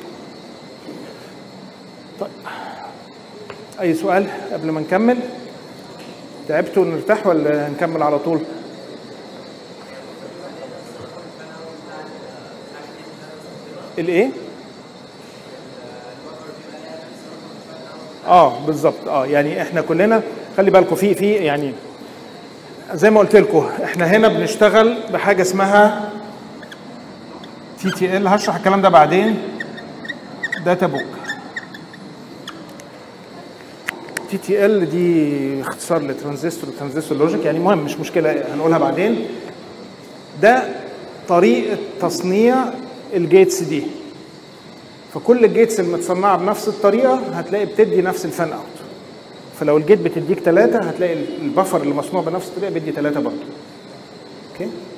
طيب اي سؤال قبل ما نكمل تعبتوا نرتاح ولا نكمل على طول الايه اه بالظبط اه يعني احنا كلنا خلي بالكم في في يعني زي ما قلت لكم احنا هنا بنشتغل بحاجه اسمها تي تي ال هشرح الكلام ده بعدين داتا بوك تي تي ال دي اختصار لترانزستور ترانزستور لوجيك يعني مهم مش مشكله هنقولها بعدين ده طريقه تصنيع الجيتس دي فكل الجيتس المتصنعه بنفس الطريقه هتلاقي بتدي نفس الفان اوت فلو الجيت بتديك ثلاثه هتلاقي البفر اللي مصنوع بنفس الطريقه بيدي ثلاثه برضه اوكي